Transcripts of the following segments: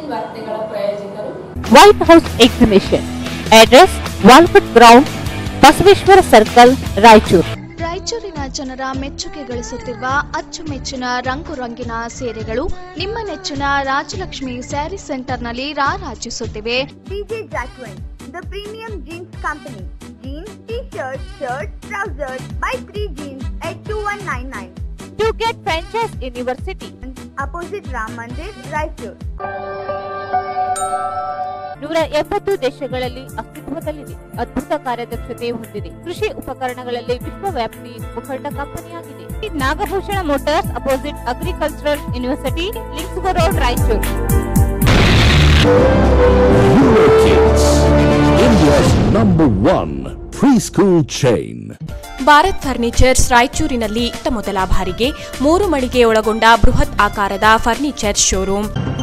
ವಾರ್ತೆಗಳ ಪ್ರಾಯೋಜಕರು white house exhibition address Walkat ground Basaveshwara circle Raichur ರಾಯಚೂರಿನ ಜನರ ಮೆಚ್ಚುಗೆ ಗಳಿಸುತ್ತಿರುವ ಅಚ್ಚುಮೆಚ್ಚಿನ ರಂಗು ರಂಗಿನ ಸೀರೆಗಳು ನಿಮ್ಮ ನೆಚ್ಚಿನ ರಾಜಲಕ್ಷ್ಮಿ ಸ್ಯಾರಿ ಸೆಂಟರ್ನಲ್ಲಿ ರಾರಾಜಿಸುತ್ತಿವೆ DJ Jacqueline, the premium jeans company. Jeans, t-shirts, shirts, trousers. Buy three jeans at 2199. To get franchise university Opposite Ram Mandir, Raichur. ನೂರ ಎಪ್ಪತ್ತು ದೇಶಗಳಲ್ಲಿ ಅಸ್ತಿತ್ವದಲ್ಲಿದೆ ಅದ್ಭುತ ಕಾರ್ಯದಕ್ಷತೆ ಹೊಂದಿದೆ ಕೃಷಿ ಉಪಕರಣಗಳಲ್ಲಿ ವಿಶ್ವವ್ಯಾಪಿ ಮುಖಂಡ ಕಂಪನಿಯಾಗಿದೆ Nagabhushana motors opposite agricultural university Lingsugur road Raichur Eurokids, India's number one preschool chain. Bharat furnitures ರಾಯಚೂರಿನಲ್ಲಿ ಇತ್ತ ಮೊದಲ ಬಾರಿಗೆ ಮೂರು ಮಳಿಗೆ ಒಳಗೊಂಡ ಬೃಹತ್ ಆಕಾರದ ಫರ್ನಿಚರ್ ಶೋರೂಮ್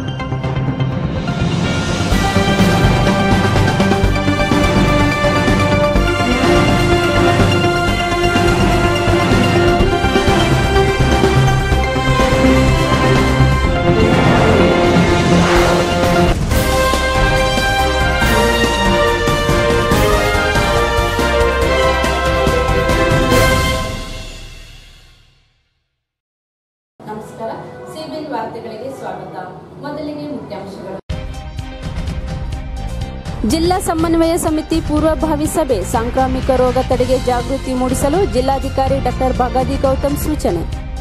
ನಮಸ್ಕಾರ ಸಿಬಿಎನ್ ವಾರ್ತೆಗಳಿಗೆ ಸ್ವಾಗತ ಮೊದಲಿಗೆ ಮುಖ್ಯಾಂಶಗಳು ಜಿಲ್ಲಾ ಸಮನ್ವಯ ಸಮಿತಿ ಪೂರ್ವಭಾವಿ ಸಭೆ ಸಾಂಕ್ರಾಮಿಕ ರೋಗ ತಡೆಗೆ ಜಾಗೃತಿ ಮೂಡಿಸಲು ಜಿಲ್ಲಾಧಿಕಾರಿ ಡಾಕ್ಟರ್ ಬಗಾದಿ ಗೌತಮ್ ಸೂಚನೆ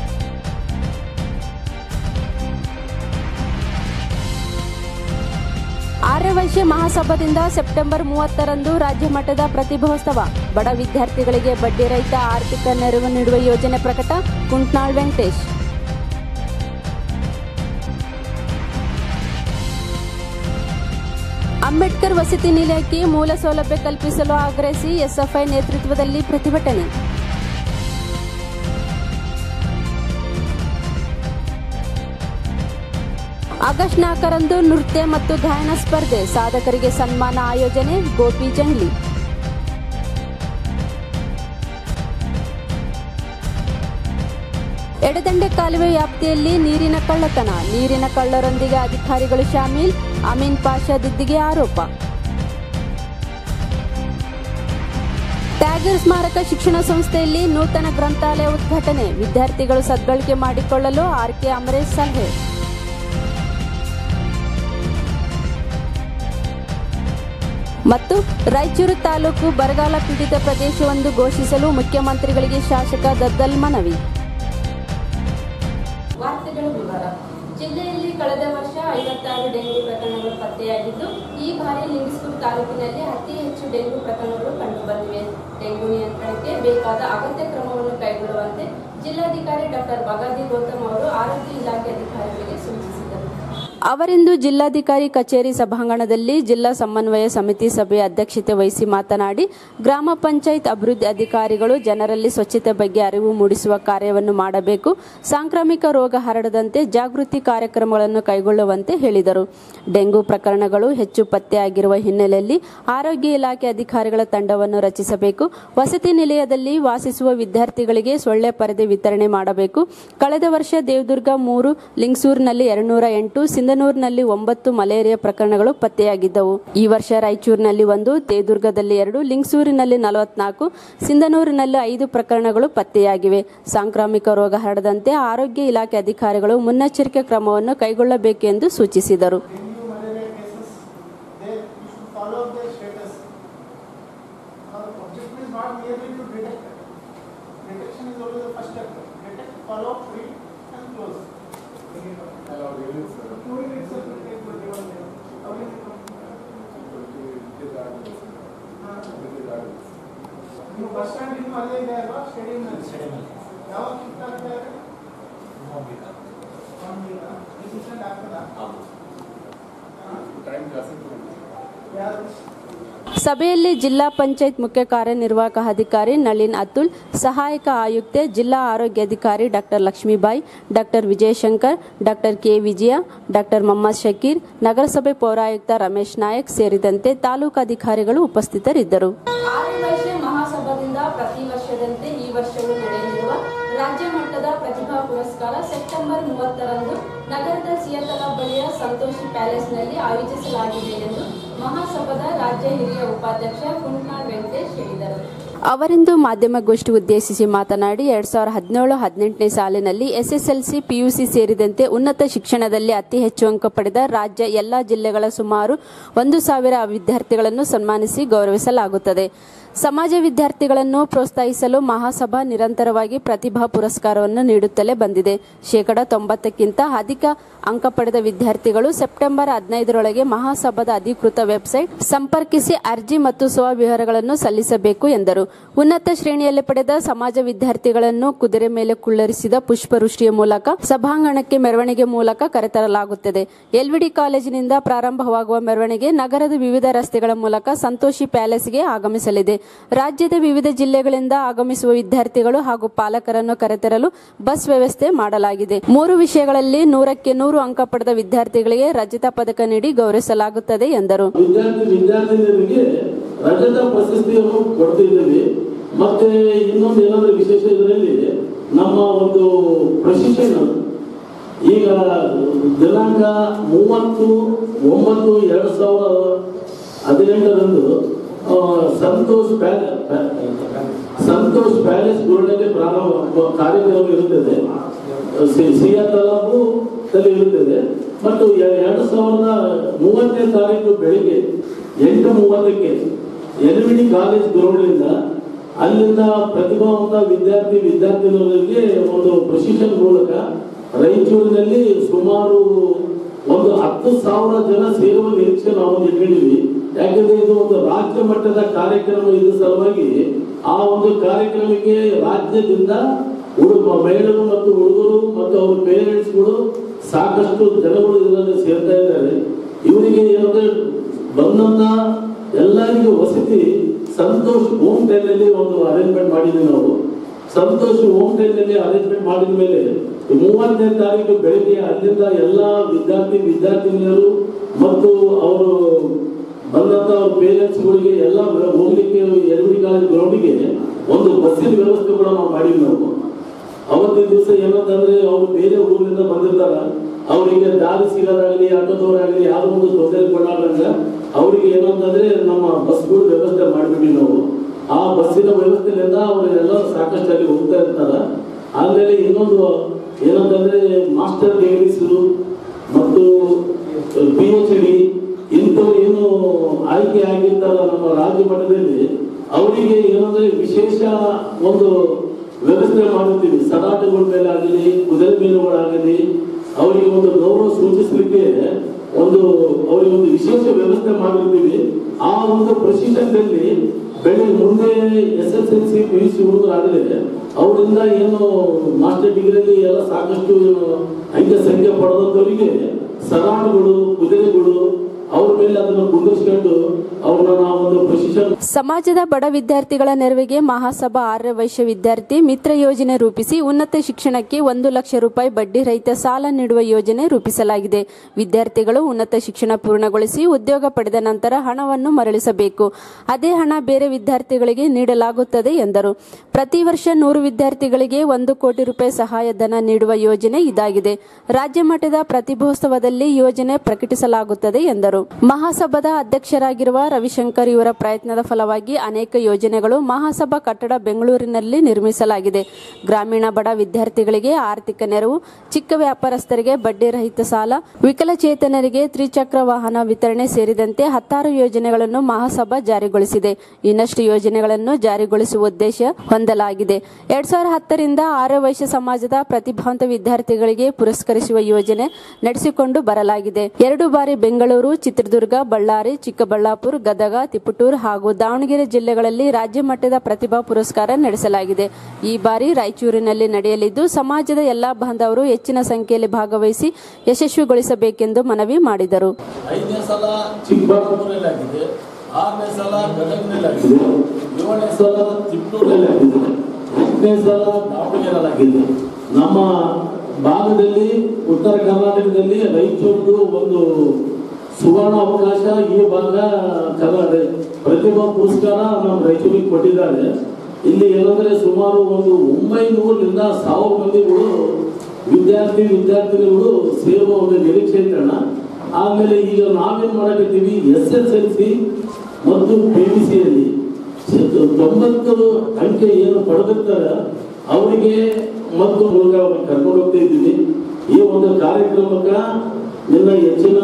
ಆರ್ಯವೈಶ್ಯ ಮಹಾಸಭಾದಿಂದ ಸೆಪ್ಟೆಂಬರ್ ಮೂವತ್ತರಂದು ರಾಜ್ಯ ಮಟ್ಟದ ಪ್ರತಿಭೋತ್ಸವ ಬಡ ವಿದ್ಯಾರ್ಥಿಗಳಿಗೆ ಬಡ್ಡಿ ರಹಿತ ಆರ್ಥಿಕ ನೆರವು ನೀಡುವ ಯೋಜನೆ ಪ್ರಕಟ ಕುಂಟ್ನಾಳ್ ವೆಂಕಟೇಶ್ ಅಂಬೇಡ್ಕರ್ ವಸತಿ ನಿಲಯಕ್ಕೆ ಮೂಲ ಸೌಲಭ್ಯ ಕಲ್ಪಿಸಲು ಆಗ್ರಹಿಸಿ ಎಸ್ಎಫ್ಐ ನೇತೃತ್ವದಲ್ಲಿ ಪ್ರತಿಭಟನೆ ಆಗಸ್ಟ್ ನಾಲ್ಕರಂದು ನೃತ್ಯ ಮತ್ತು ಗಾಯನ ಸ್ಪರ್ಧೆ ಸಾಧಕರಿಗೆ ಸನ್ಮಾನ ಆಯೋಜನೆ ಗೋಪಿ ಜಂಗ್ಲಿ ಎಡದಂಡೆ ಕಾಲುವೆ ವ್ಯಾಪ್ತಿಯಲ್ಲಿ ನೀರಿನ ಕಳ್ಳತನ ನೀರಿನ ಕಳ್ಳರೊಂದಿಗೆ ಅಧಿಕಾರಿಗಳು ಶಾಮೀಲ್ ಅಮೀನ್ ಪಾಷಾ ದಿದ್ದಿಗೆ ಆರೋಪ ಟ್ಯಾಗರ್ ಸ್ಮಾರಕ ಶಿಕ್ಷಣ ಸಂಸ್ಥೆಯಲ್ಲಿ ನೂತನ ಗ್ರಂಥಾಲಯ ಉದ್ಘಾಟನೆ ವಿದ್ಯಾರ್ಥಿಗಳು ಸದ್ಬಳಕೆ ಮಾಡಿಕೊಳ್ಳಲು ಆರ್ಕೆ ಅಮರೇಶ್ ಸಲಹೆ ಮತ್ತು ರಾಯಚೂರು ತಾಲೂಕು ಬರಗಾಲ ಪೀಡಿತ ಪ್ರದೇಶವೊಂದು ಘೋಷಿಸಲು ಮುಖ್ಯಮಂತ್ರಿಗಳಿಗೆ ಶಾಸಕ ದದ್ದಲ್ ಮನವಿ ವಾರ್ತೆಗಳ ವಿವರ ಜಿಲ್ಲೆಯಲ್ಲಿ ಕಳೆದ ವರ್ಷ ಐವತ್ತಾರು ಡೆಂಗು ಪ್ರಕರಣಗಳು ಪತ್ತೆಯಾಗಿದ್ದು ಈ ಬಾರಿ ಲಿಂಗಸ್ಕೂರು ತಾಲೂಕಿನಲ್ಲಿ ಅತಿ ಹೆಚ್ಚು ಡೆಂಗು ಪ್ರಕರಣಗಳು ಕಂಡುಬಂದಿವೆ ಡೆಂಗು ನಿಯಂತ್ರಣಕ್ಕೆ ಬೇಕಾದ ಅಗತ್ಯ ಕ್ರಮವನ್ನು ಕೈಗೊಳ್ಳುವಂತೆ ಜಿಲ್ಲಾಧಿಕಾರಿ ಡಾಕ್ಟರ್ ಬಗಾದಿ ಗೌತಮ್ ಅವರು ಆರೋಗ್ಯ ಇಲಾಖೆ ಅಧಿಕಾರಿಗಳಿಗೆ ಸೂಚಿಸಿದರು ಅವರಿಂದು ಜಿಲ್ಲಾಧಿಕಾರಿ ಕಚೇರಿ ಸಭಾಂಗಣದಲ್ಲಿ ಜಿಲ್ಲಾ ಸಮನ್ವಯ ಸಮಿತಿ ಸಭೆ ಅಧ್ಯಕ್ಷತೆ ವಹಿಸಿ ಮಾತನಾಡಿ ಗ್ರಾಮ ಪಂಚಾಯತ್ ಅಭಿವೃದ್ಧಿ ಅಧಿಕಾರಿಗಳು ಜನರಲ್ಲಿ ಸ್ವಚ್ಛತೆ ಬಗ್ಗೆ ಅರಿವು ಮೂಡಿಸುವ ಕಾರ್ಯವನ್ನು ಮಾಡಬೇಕು ಸಾಂಕ್ರಾಮಿಕ ರೋಗ ಹರಡದಂತೆ ಜಾಗೃತಿ ಕಾರ್ಯಕ್ರಮಗಳನ್ನು ಕೈಗೊಳ್ಳುವಂತೆ ಹೇಳಿದರು ಡೆಂಗು ಪ್ರಕರಣಗಳು ಹೆಚ್ಚು ಪತ್ತೆಯಾಗಿರುವ ಹಿನ್ನೆಲೆಯಲ್ಲಿ ಆರೋಗ್ಯ ಇಲಾಖೆ ಅಧಿಕಾರಿಗಳ ತಂಡವನ್ನು ರಚಿಸಬೇಕು ವಸತಿ ನಿಲಯದಲ್ಲಿ ವಾಸಿಸುವ ವಿದ್ಯಾರ್ಥಿಗಳಿಗೆ ಸೊಳ್ಳೆ ಪರದೆ ವಿತರಣೆ ಮಾಡಬೇಕು ಕಳೆದ ವರ್ಷ ದೇವದುರ್ಗ ಮೂರು ಲಿಂಗಸೂರಿನಲ್ಲಿ ಎರಡ್ನೂರ ಎಂಟು ಸಿಂಧನೂರಿನಲ್ಲಿ ಒಂಬತ್ತು ಮಲೇರಿಯಾ ಪ್ರಕರಣಗಳು ಪತ್ತೆಯಾಗಿದ್ದವು ಈ ವರ್ಷ ರಾಯಚೂರಿನಲ್ಲಿ ಒಂದು ದೇವದುರ್ಗದಲ್ಲಿ ಎರಡು ಲಿಂಗಸೂರಿನಲ್ಲಿ ನಲವತ್ನಾಲ್ಕು ಸಿಂಧನೂರಿನಲ್ಲಿ ಐದು ಪ್ರಕರಣಗಳು ಪತ್ತೆಯಾಗಿವೆ ಸಾಂಕ್ರಾಮಿಕ ರೋಗ ಹರಡದಂತೆ ಆರೋಗ್ಯ ಇಲಾಖೆ ಅಧಿಕಾರಿಗಳು ಮುನ್ನೆಚ್ಚರಿಕೆ ಕ್ರಮವನ್ನು ಕೈಗೊಳ್ಳಬೇಕೆಂದು ಸೂಚಿಸಿದರು they you should follow up their status. Our objective is not merely to detect. Detection is always the first step. Detect, follow up, treat, and close. Two minutes itself will take for given day. How will it come? ನೀವು bus stand ಇನ್ನು ಅಲ್ಲೇ ಇದೆ ಅಲ್ವಾ stadium ಯಾವಾಗ shift ಆಗ್ತಾ ಇದೆ one week ಈ shift ಆಗ್ತದಾ ಯಾರು ಸಭೆಯಲ್ಲಿ ಜಿಲ್ಲಾ ಪಂಚಾಯತ್ ಮುಖ್ಯ ಕಾರ್ಯನಿರ್ವಾಹಕ ಅಧಿಕಾರಿ ನಳಿನ್ ಅತುಲ್ ಸಹಾಯಕ ಆಯುಕ್ತೆ ಜಿಲ್ಲಾ ಆರೋಗ್ಯಾಧಿಕಾರಿ doctor Lakshmibai doctor Vijayashankar doctor K Vijaya doctor Mohammed Shakir ನಗರಸಭೆ ಪೌರಾಯುಕ್ತ ರಮೇಶ್ ನಾಯಕ್ ಸೇರಿದಂತೆ ತಾಲೂಕು ಅಧಿಕಾರಿಗಳು ಉಪಸ್ಥಿತರಿದ್ದರು ಆರ್ಯವೈಶ್ಯ ಮಹಾಸಭಾದಿಂದ ಪ್ರತಿ ವರ್ಷದಂತೆ ಈ ವರ್ಷವೂ ನಡೆಯಲಿರುವ ರಾಜ್ಯ ಮಟ್ಟದ ಪ್ರತಿಭಾ ಪುರಸ್ಕಾರ ಸೆಪ್ಟೆಂಬರ್ ಮೂವತ್ತರಂದು ನಗರದ ಸಿಯತಲ ಬಳಿಯ ಸಂತೋಷಿ ಪ್ಯಾಲೇಸ್ ಪ್ಯಾಲೇಸ್ನಲ್ಲಿ ಆಯೋಜಿಸಲಾಗಿದೆ ಎಂದು ಮಹಾಸಭಾದ ರಾಜ್ಯ ಹಿರಿಯ ಉಪಾಧ್ಯಕ್ಷ ಕುಂಟ್ನಾಳ್ ವೆಂಕಟೇಶ್ ಹೇಳಿದರು ಅವರಿಂದು ಮಾಧ್ಯಮಗೋಷ್ಠಿ ಉದ್ದೇಶಿಸಿ ಮಾತನಾಡಿ ಎರಡ್ ಸಾವಿರದ ಹದಿನೇಳು ಹದಿನೆಂಟನೇ ಸಾಲಿನಲ್ಲಿ ಎಸ್ಎಸ್ಎಲ್ಸಿ ಪಿಯುಸಿ ಸೇರಿದಂತೆ ಉನ್ನತ ಶಿಕ್ಷಣದಲ್ಲಿ ಅತಿ ಹೆಚ್ಚು ಅಂಕ ಪಡೆದ ರಾಜ್ಯ ಎಲ್ಲಾ ಜಿಲ್ಲೆಗಳ ಸುಮಾರು ಒಂದು ಸಾವಿರ ವಿದ್ಯಾರ್ಥಿಗಳನ್ನು ಸನ್ಮಾನಿಸಿ ಗೌರವಿಸಲಾಗುತ್ತದೆ ಸಮಾಜ ವಿದ್ಯಾರ್ಥಿಗಳನ್ನು ಪ್ರೋತ್ಸಾಹಿಸಲು ಮಹಾಸಭಾ ನಿರಂತರವಾಗಿ ಪ್ರತಿಭಾ ಪುರಸ್ಕಾರವನ್ನು ನೀಡುತ್ತಲೇ ಬಂದಿದೆ ಶೇಕಡ ತೊಂಬತ್ತಕ್ಕಿಂತ ಅಧಿಕ ಅಂಕ ಪಡೆದ ವಿದ್ಯಾರ್ಥಿಗಳು ಸೆಪ್ಟೆಂಬರ್ ಹದಿನೈದರೊಳಗೆ ಮಹಾಸಭಾದ ಅಧಿಕೃತ ವೆಬ್ಸೈಟ್ ಸಂಪರ್ಕಿಸಿ ಅರ್ಜಿ ಮತ್ತು ಸ್ವವಿವರಗಳನ್ನು ಸಲ್ಲಿಸಬೇಕು ಎಂದರು ಉನ್ನತ ಶ್ರೇಣಿಯಲ್ಲಿ ಪಡೆದ ಸಮಾಜ ವಿದ್ಯಾರ್ಥಿಗಳನ್ನು ಕುದುರೆ ಮೇಲೆ ಕುಳ್ಳರಿಸಿದ ಪುಷ್ಪವೃಷ್ಟಿಯ ಮೂಲಕ ಸಭಾಂಗಣಕ್ಕೆ ಮೆರವಣಿಗೆ ಮೂಲಕ ಕರೆತರಲಾಗುತ್ತದೆ ಎಲ್ವಿಡಿ ಕಾಲೇಜಿನಿಂದ ಪ್ರಾರಂಭವಾಗುವ ಮೆರವಣಿಗೆ ನಗರದ ವಿವಿಧ ರಸ್ತೆಗಳ ಮೂಲಕ ಸಂತೋಷಿ ಪ್ಯಾಲೇಸ್ಗೆ ಆಗಮಿಸಲಿದೆ ರಾಜ್ಯದ ವಿವಿಧ ಜಿಲ್ಲೆಗಳಿಂದ ಆಗಮಿಸುವ ವಿದ್ಯಾರ್ಥಿಗಳು ಹಾಗೂ ಪಾಲಕರನ್ನು ಕರೆತರಲು ಬಸ್ ವ್ಯವಸ್ಥೆ ಮಾಡಲಾಗಿದೆ ಮೂರು ವಿಷಯಗಳಲ್ಲಿ ನೂರಕ್ಕೆ ನೂರು ಅಂಕ ಪಡೆದ ವಿದ್ಯಾರ್ಥಿಗಳಿಗೆ ರಜತ ಪದಕ ನೀಡಿ ಗೌರವಿಸಲಾಗುತ್ತದೆ ಎಂದರು ವಿದ್ಯಾರ್ಥಿ ವಿದ್ಯಾರ್ಥಿನಿಯರಿಗೆ ರಜತ ಪ್ರಶಸ್ತಿಯನ್ನು ಕೊಡ್ತಿದ್ದೀವಿ ಮತ್ತೆ ಇನ್ನೊಂದು ಏನಂದ್ರೆ ವಿಶೇಷ ಇದರಲ್ಲಿ ನಮ್ಮ ಒಂದು ಪ್ರಶಿಕ್ಷಣ ಈಗ ದಿನಾಂಕ ಮೂವತ್ತು ಒಂಬತ್ತು ಎರಡು ಸಾವಿರದ ಹದಿನೆಂಟರಂದು ಆ, ಸಂತೋಷ್ ಪ್ಯಾಲೆ ಪ್ಯಾ- ಸಂತೋಷ್ ಪ್ಯಾಲೇಸ್ ಗೋಲ್ಡಲ್ಲಿ ಪ್ರಾರಂಭ ಕಾರ್ಯಕ್ರಮ ಇರುತ್ತದೆ ಸಿ- ಸಿಯಾ ತಲಾಬು ದಲ್ಲಿ ಇರುತ್ತದೆ ಮತ್ತು ಎ- ಎರಡು ಸಾವಿರದ ಮೂವತ್ತನೇ ತಾರೀಕು ಬೆಳಿಗ್ಗೆ ಎಂಟು ಮೂವತ್ತಕ್ಕೆ ಎಲ್ವಿಡಿ ಕಾಲೇಜ್ ಗ್ರೌಂಡ್ನಿಂದ ಅಲ್ಲಿಂದ ಪ್ರತಿಭಾವಂತ ವಿದ್ಯಾರ್ಥಿ ವಿದ್ಯಾರ್ಥಿನಿಯರಿಗೆ ಒಂದು ಪ್ರಶಿಕ್ಷಣ ಮೂಲಕ ರಾಯಚೂರಿನಲ್ಲಿ ಸುಮಾರು ಒಂದು ಹತ್ತು ಸಾವಿರ ಜನ ಸೇರುವ ನಿರೀಕ್ಷೆ ನಾವು ಇಟ್ಕೊಂಡಿದ್ವಿ ಯಾಕಂದ್ರೆ ಇದು ಒಂದು ರಾಜ್ಯ ಮಟ್ಟದ ಕಾರ್ಯಕ್ರಮ ಇದ್ದ ಸಲುವಾಗಿ ಆ ಒಂದು ಕಾರ್ಯಕ್ರಮಕ್ಕೆ ರಾಜ್ಯದಿಂದ ಹುಡುಗ ಮಹಿಳೆಯರು ಮತ್ತು ಹುಡುಗರು ಮತ್ತು ಅವ್ರ ಪೇರೆಂಟ್ಸ್ಗಳು ಸಾಕಷ್ಟು ಜನಗಳು ಇದರಲ್ಲಿ ಸೇರ್ತಾ ಇದ್ದಾರೆ ಇವರಿಗೆ ಏನಂದ್ರೆ ಬಂದಂತ ಎಲ್ಲರಿಗೂ ವಸತಿ ಸಂತೋಷ್ ಹೋಮ್ ಟೈನಲ್ಲಿ ಒಂದು ಅರೇಂಜ್ಮೆಂಟ್ ಮಾಡಿದ್ವಿ ನಾವು ಸಂತೋಷ್ ಹೋಮ್ ಟೈನಲ್ಲಿ ಅರೇಂಜ್ಮೆಂಟ್ ಮಾಡಿದ ಮೇಲೆ ಮೂವತ್ತನೇ ತಾರೀಕು ಬೆಳಿಗ್ಗೆ ಅಲ್ಲಿಂದ ಎಲ್ಲ ವಿದ್ಯಾರ್ಥಿ ವಿದ್ಯಾರ್ಥಿನಿಯರು ಮತ್ತು ಅವರು ಬಂದಂತ ಅವ್ರ ಪೇರೆಂಟ್ಸ್ಗಳಿಗೆ ಎಲ್ಲ ಹೋಗ್ಲಿಕ್ಕೆ ಎಲ್ಬಿಡಿ ಕಾಲೇಜ್ ಗ್ರೌಂಡಿಗೆ ಒಂದು ಬಸ್ಸಿನ ವ್ಯವಸ್ಥೆ ಕೂಡ ನಾವು ಮಾಡಿದ್ವಿ ನಾವು ಅವತ್ತಿನ ದಿವಸ ಏನಂತಂದ್ರೆ ಅವ್ರು ಬೇರೆ ಊರಿನಿಂದ ಬಂದಿರ್ತಾರ ಅವರಿಗೆ ದಾರಿ ಸಿಗೋದಾಗಲಿ ಆಟೋದವರಾಗಲಿ ಯಾವ್ದೋ ಒಂದು ತೊಂದರೆ ಕೊಡಲಾರ್ದಂಗ ಅವರಿಗೆ ಏನಂತಂದ್ರೆ ನಮ್ಮ ಬಸ್ಗಳು ವ್ಯವಸ್ಥೆ ಮಾಡಿಬಿಟ್ವಿ ನಾವು ಆ ಬಸ್ಸಿನ ವ್ಯವಸ್ಥೆಯಿಂದ ಅವರೆಲ್ಲ ಸಾಕಷ್ಟು ಅಲ್ಲಿ ಹೋಗ್ತಾ ಇರ್ತಾರ ಆಮೇಲೆ ಇನ್ನೊಂದು ಏನಂತಂದ್ರೆ ಮಾಸ್ಟರ್ ಡಿಗ್ರೀಸ್ ಮತ್ತು ಪಿ ಎಚ್ ಡಿ ಇಂಥವ್ರು ಏನು ಆಯ್ಕೆ ಆಗಿರ್ತಾರ ನಮ್ಮ ರಾಜ್ಯ ಮಟ್ಟದಲ್ಲಿ ಅವರಿಗೆ ಏನಂದ್ರೆ ವಿಶೇಷ ಒಂದು ವ್ಯವಸ್ಥೆ ಮಾಡುತ್ತೀವಿ ಸದಾಟಗಳ ಮೇಲೆ ಆಗಲಿ ಕುದುರೆ ಮೇಲುಗಳಾಗಲಿ ಅವರಿಗೆ ಒಂದು ಗೌರವ ಸೂಚಿಸಲಿಕ್ಕೆ ಒಂದು ಅವರಿಗೆ ಒಂದು ವಿಶೇಷ ವ್ಯವಸ್ಥೆ ಮಾಡಿರ್ತೀವಿ ಆ ಒಂದು ಪ್ರಶಿಕ್ಷಣದಲ್ಲಿ ಬೆಳೆ ಮುಂದೆ S S L C P U C ಹುಡುಗರಾದರೆ ಅವರಿಂದ ಏನು ಮಾಸ್ಟರ್ ಡಿಗ್ರಿಯಲ್ಲಿ ಎಲ್ಲ ಸಾಕಷ್ಟು ಅಂಕ ಸಂಖ್ಯೆ ಪಡೆದಂಥವರಿಗೆ ಸರಾಡುಗಳು ಕುದುರೆಗಳು ಅವ್ರ ಮೇಲೆ ಅದನ್ನು ಕುಂದಿರಿಸ್ಕೊಂಡು ಅವ್ರನ್ನ ನಾವು ಒಂದು ಪ್ರಶಿಕ್ಷಣ ಸಮಾಜದ ಬಡ ವಿದ್ಯಾರ್ಥಿಗಳ ನೆರವಿಗೆ ಮಹಾಸಭಾ ಆರ್ಯ ವೈಶ್ಯ ವಿದ್ಯಾರ್ಥಿ ಮಿತ್ರ ಯೋಜನೆ ರೂಪಿಸಿ ಉನ್ನತ ಶಿಕ್ಷಣಕ್ಕೆ ಒಂದು ಲಕ್ಷ ರೂಪಾಯಿ ಬಡ್ಡಿ ರಹಿತ ಸಾಲ ನೀಡುವ ಯೋಜನೆ ರೂಪಿಸಲಾಗಿದೆ ವಿದ್ಯಾರ್ಥಿಗಳು ಉನ್ನತ ಶಿಕ್ಷಣ ಪೂರ್ಣಗೊಳಿಸಿ ಉದ್ಯೋಗ ಪಡೆದ ನಂತರ ಹಣವನ್ನು ಮರಳಿಸಬೇಕು ಅದೇ ಹಣ ಬೇರೆ ವಿದ್ಯಾರ್ಥಿಗಳಿಗೆ ನೀಡಲಾಗುತ್ತದೆ ಎಂದರು ಪ್ರತಿ ವರ್ಷ ನೂರು ವಿದ್ಯಾರ್ಥಿಗಳಿಗೆ ಒಂದು ಕೋಟಿ ರೂಪಾಯಿ ಸಹಾಯಧನ ನೀಡುವ ಯೋಜನೆ ಇದಾಗಿದೆ ರಾಜ್ಯ ಮಟ್ಟದ ಪ್ರತಿಭೋತ್ಸವದಲ್ಲಿ ಯೋಜನೆ ಪ್ರಕಟಿಸಲಾಗುತ್ತದೆ ಎಂದರು ಮಹಾಸಭಾದ ಅಧ್ಯಕ್ಷರಾಗಿರುವ ರವಿಶಂಕರ್ ಇವರ ಪ್ರಯತ್ನದ ಫಲವಾಗಿ ಅನೇಕ ಯೋಜನೆಗಳು ಮಹಾಸಭಾ ಕಟ್ಟಡ ಬೆಂಗಳೂರಿನಲ್ಲಿ ನಿರ್ಮಿಸಲಾಗಿದೆ ಗ್ರಾಮೀಣ ಬಡ ವಿದ್ಯಾರ್ಥಿಗಳಿಗೆ ಆರ್ಥಿಕ ನೆರವು ಚಿಕ್ಕ ವ್ಯಾಪಾರಸ್ಥರಿಗೆ ಬಡ್ಡಿ ರಹಿತ ಸಾಲ ವಿಕಲಚೇತನರಿಗೆ ತ್ರಿಚಕ್ರ ವಾಹನ ವಿತರಣೆ ಸೇರಿದಂತೆ ಹತ್ತಾರು ಯೋಜನೆಗಳನ್ನು ಮಹಾಸಭಾ ಜಾರಿಗೊಳಿಸಿದೆ ಇನ್ನಷ್ಟು ಯೋಜನೆಗಳನ್ನು ಜಾರಿಗೊಳಿಸುವ ಉದ್ದೇಶ ಹೊಂದಲಾಗಿದೆ ಎರಡ್ ಸಾವಿರದ ಹತ್ತರಿಂದ ಆರ್ಯ ವೈಶ್ಯ ಸಮಾಜದ ಪ್ರತಿಭಾವಂತ ವಿದ್ಯಾರ್ಥಿಗಳಿಗೆ ಪುರಸ್ಕರಿಸುವ ಯೋಜನೆ ನಡೆಸಿಕೊಂಡು ಬರಲಾಗಿದೆ ಎರಡು ಬಾರಿ ಬೆಂಗಳೂರು ಚಿತ್ರದುರ್ಗ ಬಳ್ಳಾರಿ ಚಿಕ್ಕಬಳ್ಳಾಪುರ ಗದಗ ತಿಪಟೂರು ಹಾಗೂ ದಾವಣಗೆರೆ ಜಿಲ್ಲೆಗಳಲ್ಲಿ ರಾಜ್ಯ ಮಟ್ಟದ ಪ್ರತಿಭಾ ಪುರಸ್ಕಾರ ನಡೆಸಲಾಗಿದೆ ಈ ಬಾರಿ ರಾಯಚೂರಿನಲ್ಲಿ ನಡೆಯಲಿದ್ದು ಸಮಾಜದ ಎಲ್ಲಾ ಬಾಂಧವರು ಹೆಚ್ಚಿನ ಸಂಖ್ಯೆಯಲ್ಲಿ ಭಾಗವಹಿಸಿ ಯಶಸ್ವಿಗೊಳಿಸಬೇಕೆಂದು ಮನವಿ ಮಾಡಿದರು ಐದನೇ ಸಲ ಚಿಕ್ಕಬಳ್ಳಾಪುರಲ್ಲಿ ಆಗಿದೆ ಆರನೇ ಸಲ ಗದಗನಲ್ಲಿ ಆಗಿದೆ ಏಳನೇ ಸಲ ತಿಪ್ಪೂರಲ್ಲಿ ಆಗಿದೆ ಎಂಟನೇ ಸಲ ದಾವಣಗೆರೆಯಲ್ಲಿ ಆಗಿದೆ ನಮ್ಮ ಭಾಗದಲ್ಲಿ ಉತ್ತರ ಕರ್ನಾಟಕದಲ್ಲಿ ರಾಯಚೂರು ಒಂದು ಸುವರ್ಣ ಅವಕಾಶ ಈ ಭಾಗ ಕರ್ನಾಟಕ ಪ್ರತಿಭಾ ಪುರಸ್ಕಾರ ನಮ್ಮ ರಾಯಚೂರಿಗೆ ಕೊಟ್ಟಿದ್ದಾರೆ ಇಲ್ಲಿ ಏನಂದ್ರೆ ಸುಮಾರು ಒಂದು ಒಂಬೈನೂರರಿಂದ ಸಾವಿರ ಮಂದಿಗಳು ವಿದ್ಯಾರ್ಥಿ ವಿದ್ಯಾರ್ಥಿನಿಗಳು ಸೇರುವ ಒಂದು ನಿರೀಕ್ಷೆ ಇಟ್ಟಣ ಆಮೇಲೆ ಈಗ ನಾವೇನ್ ಮಾಡಕತ್ತೀವಿ ಎಸ್ ಎಸ್ ಎಲ್ ಸಿ ಮತ್ತು ಪಿ ಯು ಸಿಯಲ್ಲಿ ತೊಂಬತ್ತು ಅಂಕೆ ಏನು ಪಡೆದಿರ್ತಾರ ಅವರಿಗೆ ಮತ್ತು ಮೂಲಕ ಅವ್ರನ್ನ ಕರ್ಕೊಂಡು ಹೋಗ್ತಾ ಇದ್ದೀವಿ ಈ ಒಂದು ಕಾರ್ಯಕ್ರಮಕ್ಕೆ ನಿನ್ನ ಹೆಚ್ಚಿನ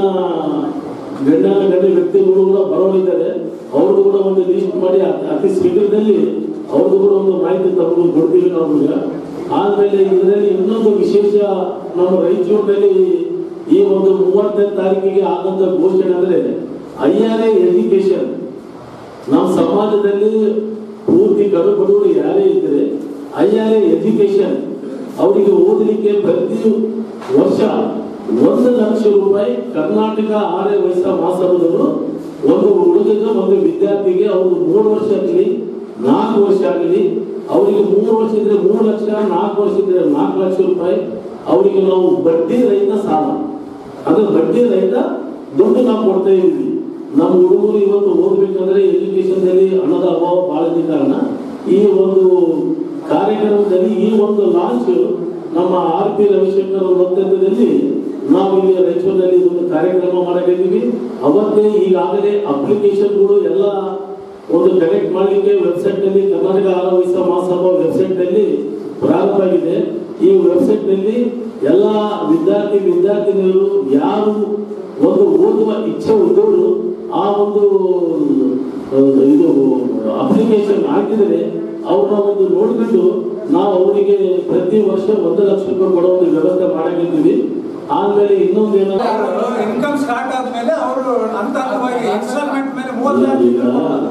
ಗಣ್ಯ ಗಣ್ಯ ವ್ಯಕ್ತಿಗಳು ಕೂಡ ಬರೋರಿದ್ದಾರೆ ಅವ್ರದ್ದು ಕೂಡ ಒಂದು ಲಿಸ್ಟ್ ಮಾಡಿ ಅತಿ- ಅತಿ ಶೀಘ್ರದಲ್ಲಿ ಅವ್ರದ್ದು ಕೂಡ ಒಂದು ಮಾಹಿತಿ ತಗೊಂಡು ಕೊಡ್ತೀವಿ ನಾವು ಈಗ ಆಮೇಲೆ ಇದರಲ್ಲಿ ಇನ್ನೊಂದು ವಿಶೇಷ ನಮ್ಮ ರಾಯಚೂರಿನಲ್ಲಿ ಈ ಒಂದು ಮೂವತ್ತನೇ ತಾರೀಕಿಗೆ ಆದಂತ ಘೋಷಣೆ ಅಂದ್ರೆ ಐ ಆರ್ ಎ ಎಜುಕೇಶನ್ ನಮ್ಮ ಸಮಾಜದಲ್ಲಿ ಪೂರ್ತಿ ಕಡು ಬಡವರು ಯಾರೇ ಇದ್ರೆ ಐ ಆರ್ ಎ ಎಜುಕೇಶನ್ ಅವರಿಗೆ ಓದಲಿಕ್ಕೆ ಪ್ರತಿ ವರ್ಷ ಒಂದು ಲಕ್ಷ ರೂಪಾಯಿ ಕರ್ನಾಟಕ ಆರ್ಯ ವಯಸ್ಸ ಮಹಾಸಭಾದವರು ಒಂದು ಹುಡುಗಗೆ ಒಂದು ವಿದ್ಯಾರ್ಥಿಗೆ ಅವರು ಮೂರು ವರ್ಷ ಆಗಲಿ ನಾಲ್ಕು ವರ್ಷ ಆಗಲಿ ಅವರಿಗೆ ಮೂರು ವರ್ಷ ಇದ್ರೆ ಮೂರು ಲಕ್ಷ ನಾಲ್ಕು ವರ್ಷ ಇದ್ರೆ ನಾಲ್ಕು ಲಕ್ಷ ರೂಪಾಯಿ ಅವರಿಗೆ ನಾವು ಬಡ್ಡಿ ರಹಿತ ಸಾಲ ಅಂದ್ರೆ ಬಡ್ಡಿ ರಹಿತ ದುಡ್ಡು ನಾವು ಕೊಡ್ತಾ ಇದ್ದೀವಿ ನಮ್ಮ ಹುಡುಗರು ಇವತ್ತು ಓದ್ಬೇಕಂದ್ರೆ ಎಜುಕೇಶನ್ ನಲ್ಲಿ ಹಣದ ಅಭಾವ ಬಹಳ ಇದೆ ಕಾರಣ ಈ ಒಂದು ಕಾರ್ಯಕ್ರಮದಲ್ಲಿ ಈ ಒಂದು ಲಾಂಚ್ ನಮ್ಮ ಆರ್ ಪಿ ರವಿಶಂಕರ್ ಅವರ ನೇತೃತ್ವದಲ್ಲಿ ನಾವು ಇಲ್ಲಿ ರಾಯಚೂರಿನಲ್ಲಿ ಒಂದು ಕಾರ್ಯಕ್ರಮ ಮಾಡಲಿದ್ದೀವಿ ಅವತ್ತೇ ಈಗಾಗಲೇ ಅಪ್ಲಿಕೇಶನ್ಗಳು ಎಲ್ಲ ಒಂದು ಕನೆಕ್ಟ್ ಮಾಡಲಿಕ್ಕೆ ವೆಬ್ಸೈಟ್ ನಲ್ಲಿ ಕರ್ನಾಟಕ ಆಹಾರ ವಯಸ್ಸ ಮಹಾಸಭಾ ವೆಬ್ಸೈಟ್ ನಲ್ಲಿ ಪ್ರಾರಂಭ ಆಗಿದೆ ಈ ವೆಬ್ಸೈಟ್ ನಲ್ಲಿ ಎಲ್ಲ ವಿದ್ಯಾರ್ಥಿ ವಿದ್ಯಾರ್ಥಿನಿಯರು ಯಾರು ಒಂದು ಓದುವ ಇಚ್ಛೆ ಇದ್ದವರು ಆ ಒಂದು ಆ, ಇದು ಅಪ್ಲಿಕೇಶನ್ ಹಾಕಿದರೆ ಅವ್ರನ್ನ ಒಂದು ನೋಡ್ಬಿಟ್ಟು ನಾವು ಅವರಿಗೆ ಪ್ರತಿ ವರ್ಷ ಒಂದು ಲಕ್ಷ ರೂಪಾಯಿ ಕೊಡೋ ಒಂದು ವ್ಯವಸ್ಥೆ ಮಾಡಾಕಿದ್ದೀವಿ ಆಮೇಲೆ ಇನ್ನೊಂದು ಏನಂದ್ರೆ ಇನ್ಕಮ್ ಸ್ಟಾರ್ಟ್ ಆದ್ಮೇಲೆ ಅವರು ಹಂತ ಹಂತವಾಗಿ ಇನ್ಸ್ಟಾಲ್ಮೆಂಟ್ ಮೇಲೆ ಮೂವತ್ತು ಲಕ್ಷ ಈಗ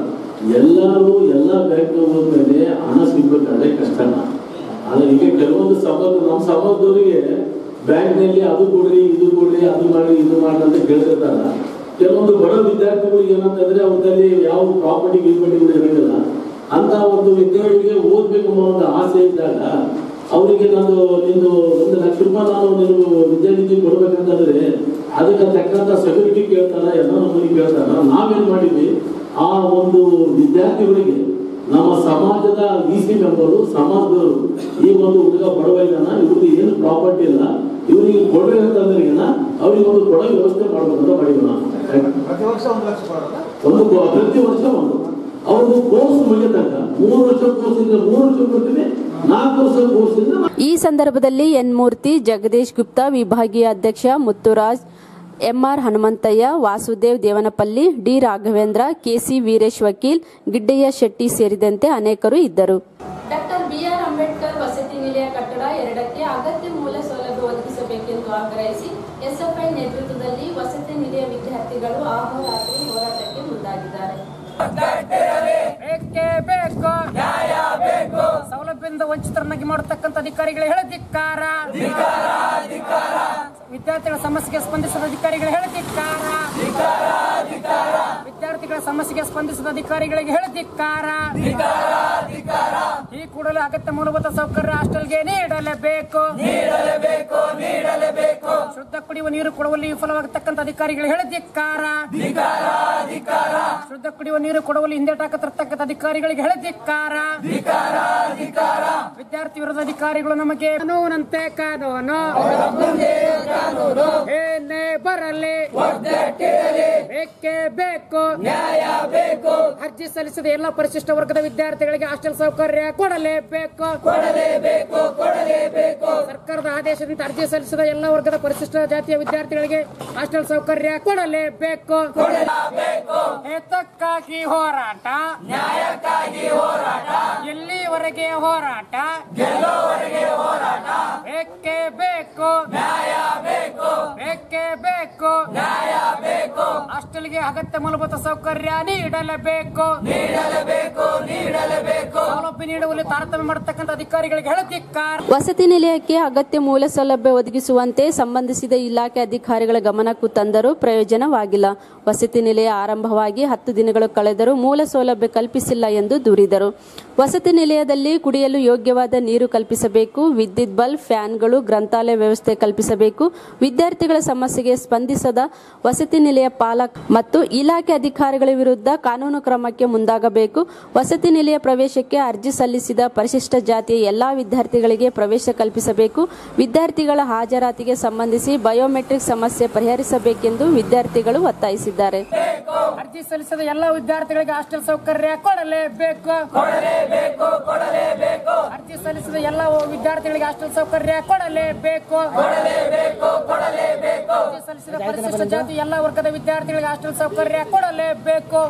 ಎಲ್ಲರೂ ಎಲ್ಲ ಬ್ಯಾಂಕ್ ಹೋದ್ಮೇಲೆ ಹಣ ಸಿಗ್ಬೇಕಾದ್ರೆ ಕಷ್ಟನ ಆದ್ರೆ ಈಗ ಕೆಲವೊಂದು ಸಮಾಜ ನಮ್ಮ ಸಮಾಜದವರಿಗೆ ಬ್ಯಾಂಕ್ನಲ್ಲಿ ಅದು ಕೊಡ್ರಿ ಇದು ಕೊಡ್ರಿ ಅದು ಮಾಡಿ ಇದು ಮಾಡಿ ಅಂತ ಕೇಳ್ತಿರ್ತಾರ ಕೆಲವೊಂದು ಬಡ ವಿದ್ಯಾರ್ಥಿಗಳು ಏನಂತಂದ್ರೆ ಅವ್ರಲ್ಲಿ ಯಾವ ಪ್ರಾಪರ್ಟಿ ಗೀಪರ್ಟಿಗಳು ಇರಂಗಿಲ್ಲ ಅಂತ ಒಂದು ವಿದ್ಯಾರ್ಥಿಗಳಿಗೆ ಓದ್ಬೇಕು ಅನ್ನೋ ಒಂದು ಆಸೆ ಇದ್ದಾಗ ಅವರಿಗೆ ನಾನು ನಿಂದು ಒಂದು ಲಕ್ಷ ರೂಪಾಯಿ ನಾನು ನೀನು ವಿದ್ಯಾನಿಧಿ ಕೊಡ್ಬೇಕಂತಂದ್ರೆ ಅದಕ್ಕೆ ತಕ್ಕಂತ ಸೆಕ್ಯೂರಿಟಿ ಕೇಳ್ತಾರ ಎಲ್ಲ ನಮ್ಮಲ್ಲಿ ಕೇಳ್ತಾರ ನಾವೇನ್ ಮಾಡಿದ್ವಿ ಆ ಒಂದು ವಿದ್ಯಾರ್ಥಿಗಳಿಗೆ ನಮ್ಮ ಸಮಾಜದ ವಿ ಸಿ ಮೆಂಬರು ಸಮಾಜದವರು ಈ ಒಂದು ಹುಡುಗ ಬಡವ ಇದ್ದಾನ ಇವ್ರಿಗೆ ಏನು ಪ್ರಾಪರ್ಟಿ ಇಲ್ಲ ಇವರಿಗೆ ಕೊಡ್ರಿ ಅಂತಂದ್ರೆ ಅವ್ರಿಗೆ ಒಂದು ಕೊಡೋ ವ್ಯವಸ್ಥೆ ಮಾಡ್ಬೇಕಂತ ಮಾಡಿದ್ವಿ ನಾವು ಪ್ರತಿ ವರ್ಷ ಒಂದು ಲಕ್ಷ ಕೊಡೋದ ಒಂದು ಕೋ- ಪ್ರತಿ ವರ್ಷ ಒಂದು ಅವ್ರದ್ದು ಕೋರ್ಸ್ ಮುಗಿತಂಕ ಮೂರು ವರ್ಷ ಕೋರ್ಸ್ ಇದ್ರೆ ಮೂರು ವರ್ಷ ಕೊಡ್ತೀವಿ ನಾಲ್ಕು ವರ್ಷ ಕೋರ್ಸ್ ಇದ್ರೆ ಈ ಸಂದರ್ಭದಲ್ಲಿ ಎನ್ ಮೂರ್ತಿ ಜಗದೀಶ್ ಗುಪ್ತಾ ವಿಭಾಗೀಯ ಅಧ್ಯಕ್ಷ Muthuraj MR Hanumanthaiah Vasudev Devanapalli D Raghavendra KC Veeresh ವಕೀಲ್ ಗಿಡ್ಡಯ್ಯ ಶೆಟ್ಟಿ ಸೇರಿದಂತೆ ಅನೇಕರು ಇದ್ದರು ಡಾಕ್ಟರ್ ಬಿಆರ್ ಅಂಬೇಡ್ಕರ್ ವಸತಿ ನಿಲಯ ಕಟ್ಟಡ ಎರಡಕ್ಕೆ ಅಗತ್ಯ ಮೂಲ ಸೌಲಭ್ಯ ಒದಗಿಸಬೇಕೆಂದು ಆಗ್ರಹಿಸಿ ಎಸ್ಎಫ್ಐ ನೇತೃತ್ವದಲ್ಲಿ ವಸತಿ ನಿಲಯ ವಿದ್ಯಾರ್ಥಿಗಳು ಅಹೋರಾತ್ರಿ ಹೋರಾಟಕ್ಕೆ ಮುಂದಾಗಿದ್ದಾರೆ ಬೇಕೇ ಬೇಕು ನ್ಯಾಯ ಬೇಕು ಸೌಲಭ್ಯದಿಂದ ವಂಚಿತರನ್ನಾಗಿ ಮಾಡತಕ್ಕಂತ ಅಧಿಕಾರಿಗಳು ಹೇಳದಿಕ್ಕಾರ ವಿದ್ಯಾರ್ಥಿಗಳ ಸಮಸ್ಯೆಗೆ ಸ್ಪಂದಿಸಿದ ಅಧಿಕಾರಿಗಳು ಹೇಳದಿಕ್ಕಾರ ವಿದ್ಯಾರ್ಥಿಗಳ ಸಮಸ್ಯೆಗೆ ಸ್ಪಂದಿಸಿದ ಅಧಿಕಾರಿಗಳಿಗೆ ಹೇಳದಿಕ್ಕಾರ ಈ ಕೂಡಲೇ ಅಗತ್ಯ ಮೂಲಭೂತ ಸೌಕರ್ಯ ಹಾಸ್ಟೆಲ್ಗೆ ನೀಡಲೇಬೇಕು ನೀಡಲೇಬೇಕು ನೀಡಲೇಬೇಕು ಶುದ್ಧ ಕುಡಿಯುವ ನೀರು ಕೊಡುವಲ್ಲಿ ವಿಫಲವಾಗತಕ್ಕಂತ ಅಧಿಕಾರಿಗಳು ಹೇಳದಿಕ್ಕಾರ ಶುದ್ಧ ಕುಡಿಯುವ ನೀರು ಕೊಡುವಲ್ಲಿ ಹಿಂದೇಟಾಕತಿರ್ತಕ್ಕಂಥ ಅಧಿಕಾರಿಗಳಿಗೆ ಹೇಳದಿಕ್ಕಾರ ವಿದ್ಯಾರ್ಥಿ ವಿರೋಧ ಅಧಿಕಾರಿಗಳು ನಮಗೆ ಕಾನೂನಂತೆ ಕಾನೂನು ಏನೇ ಬರಲಿ ಬೇಕೇ ಬೇಕು ನ್ಯಾಯ ಬೇಕು ಅರ್ಜಿ ಸಲ್ಲಿಸಿದ ಎಲ್ಲ ಪರಿಶಿಷ್ಟ ವರ್ಗದ ವಿದ್ಯಾರ್ಥಿಗಳಿಗೆ ಹಾಸ್ಟೆಲ್ ಸೌಕರ್ಯ ಕೊಡಲೇಬೇಕು ಕೊಡಲೇಬೇಕು ಕೊಡಲೇಬೇಕು ಸರ್ಕಾರದ ಆದೇಶದಿಂದ ಅರ್ಜಿ ಸಲ್ಲಿಸಿದ ಎಲ್ಲ ವರ್ಗದ ಪರಿಶಿಷ್ಟ ಜಾತಿಯ ವಿದ್ಯಾರ್ಥಿಗಳಿಗೆ ಹಾಸ್ಟೆಲ್ ಸೌಕರ್ಯ ಕೊಡಲೇಬೇಕು ಏತಕ್ಕಾಗಿ ಹೋರಾಟ ನ್ಯಾಯಕ್ಕಾಗಿ ಹೋರಾಟ ಎಲ್ಲಿವರೆಗೆ ಹೋರಾಟ ಗೆಲ್ಲೋವರೆಗೆ ಹೋರಾಟ ಬೇಕೇ ಬೇಕು ನ್ಯಾಯ ಬೇಕು ಬೇಕೇ ಬೇಕು ನ್ಯಾಯ ಬೇಕು ಹಾಸ್ಟೆಲ್ಗೆ ಅಗತ್ಯ ಮೂಲಭೂತ ಸೌಕರ್ಯ ನೀಡಲೇಬೇಕು ನೀಡಲೇಬೇಕು ನೀಡಲೇಬೇಕು ಸೌಲಭ್ಯ ನೀಡುವಲ್ಲಿ ತಾರತಮ್ಯ ಮಾಡತಕ್ಕಂಥ ಅಧಿಕಾರಿಗಳಿಗೆ ಹೇಳದಿಕ್ಕಾರ ವಸತಿ ನಿಲಯಕ್ಕೆ ಅಗತ್ಯ ಮೂಲ ಸೌಲಭ್ಯ ಒದಗಿಸುವಂತೆ ಸಂಬಂಧಿಸಿದ ಇಲಾಖೆ ಅಧಿಕಾರಿಗಳ ಗಮನಕ್ಕೂ ತಂದರೂ ಪ್ರಯೋಜನವಾಗಿಲ್ಲ ವಸತಿ ನಿಲಯ ಆರಂಭವಾಗಿ ಹತ್ತು ದಿನಗಳು ಕಳೆದರೂ ಮೂಲ ಸೌಲಭ್ಯ ಕಲ್ಪಿಸಿಲ್ಲ ಎಂದು ದೂರಿದರು ವಸತಿ ನಿಲಯದಲ್ಲಿ ಕುಡಿಯಲು ಯೋಗ್ಯವಾದ ನೀರು ಕಲ್ಪಿಸಬೇಕು ವಿದ್ಯುತ್ ಬಲ್ಬ್ ಫ್ಯಾನ್ಗಳು ಗ್ರಂಥಾಲಯ ವ್ಯವಸ್ಥೆ ಕಲ್ಪಿಸಬೇಕು ವಿದ್ಯಾರ್ಥಿಗಳ ಸಮಸ್ಯೆಗೆ ಸ್ಪಂದಿಸದ ವಸತಿ ನಿಲಯ ಪಾಲಕ ಮತ್ತು ಇಲಾಖೆ ಅಧಿಕಾರಿಗಳ ವಿರುದ್ಧ ಕಾನೂನು ಕ್ರಮಕ್ಕೆ ಮುಂದಾಗಬೇಕು ವಸತಿ ನಿಲಯ ಪ್ರವೇಶಕ್ಕೆ ಅರ್ಜಿ ಸಲ್ಲಿಸಿದ ಪರಿಶಿಷ್ಟ ಜಾತಿಯ ಎಲ್ಲಾ ವಿದ್ಯಾರ್ಥಿಗಳಿಗೆ ಪ್ರವೇಶ ಕಲ್ಪಿಸಬೇಕು ವಿದ್ಯಾರ್ಥಿಗಳ ಹಾಜರಾತಿಗೆ ಸಂಬಂಧಿಸಿ ಬಯೋಮೆಟ್ರಿಕ್ ಸಮಸ್ಯೆ ಪರಿಹರಿಸಬೇಕೆಂದು ವಿದ್ಯಾರ್ಥಿಗಳು ಒತ್ತಾಯಿಸಿದ್ದಾರೆ ಅರ್ಜಿ ಸಲ್ಲಿಸಿದ ಎಲ್ಲ ವಿದ್ಯಾರ್ಥಿಗಳಿಗೆ ಹಾಸ್ಟೆಲ್ ಸೌಕರ್ಯ ಕೊಡಲೇಬೇಕು ಅರ್ಜಿ ಸಲ್ಲಿಸಿದ ಎಲ್ಲ ವಿದ್ಯಾರ್ಥಿಗಳಿಗೆ ಹಾಸ್ಟೆಲ್ ಸೌಕರ್ಯ ಕೊಡಲೇಬೇಕು ಅರ್ಜಿ ಸಲ್ಲಿಸಿದ ಪರಿಶಿಷ್ಟ ಜಾತಿ ಎಲ್ಲ ವರ್ಗದ ವಿದ್ಯಾರ್ಥಿಗಳಿಗೆ ಹಾಸ್ಟೆಲ್ ಸೌಕರ್ಯ ಕೊಡಲೇಬೇಕು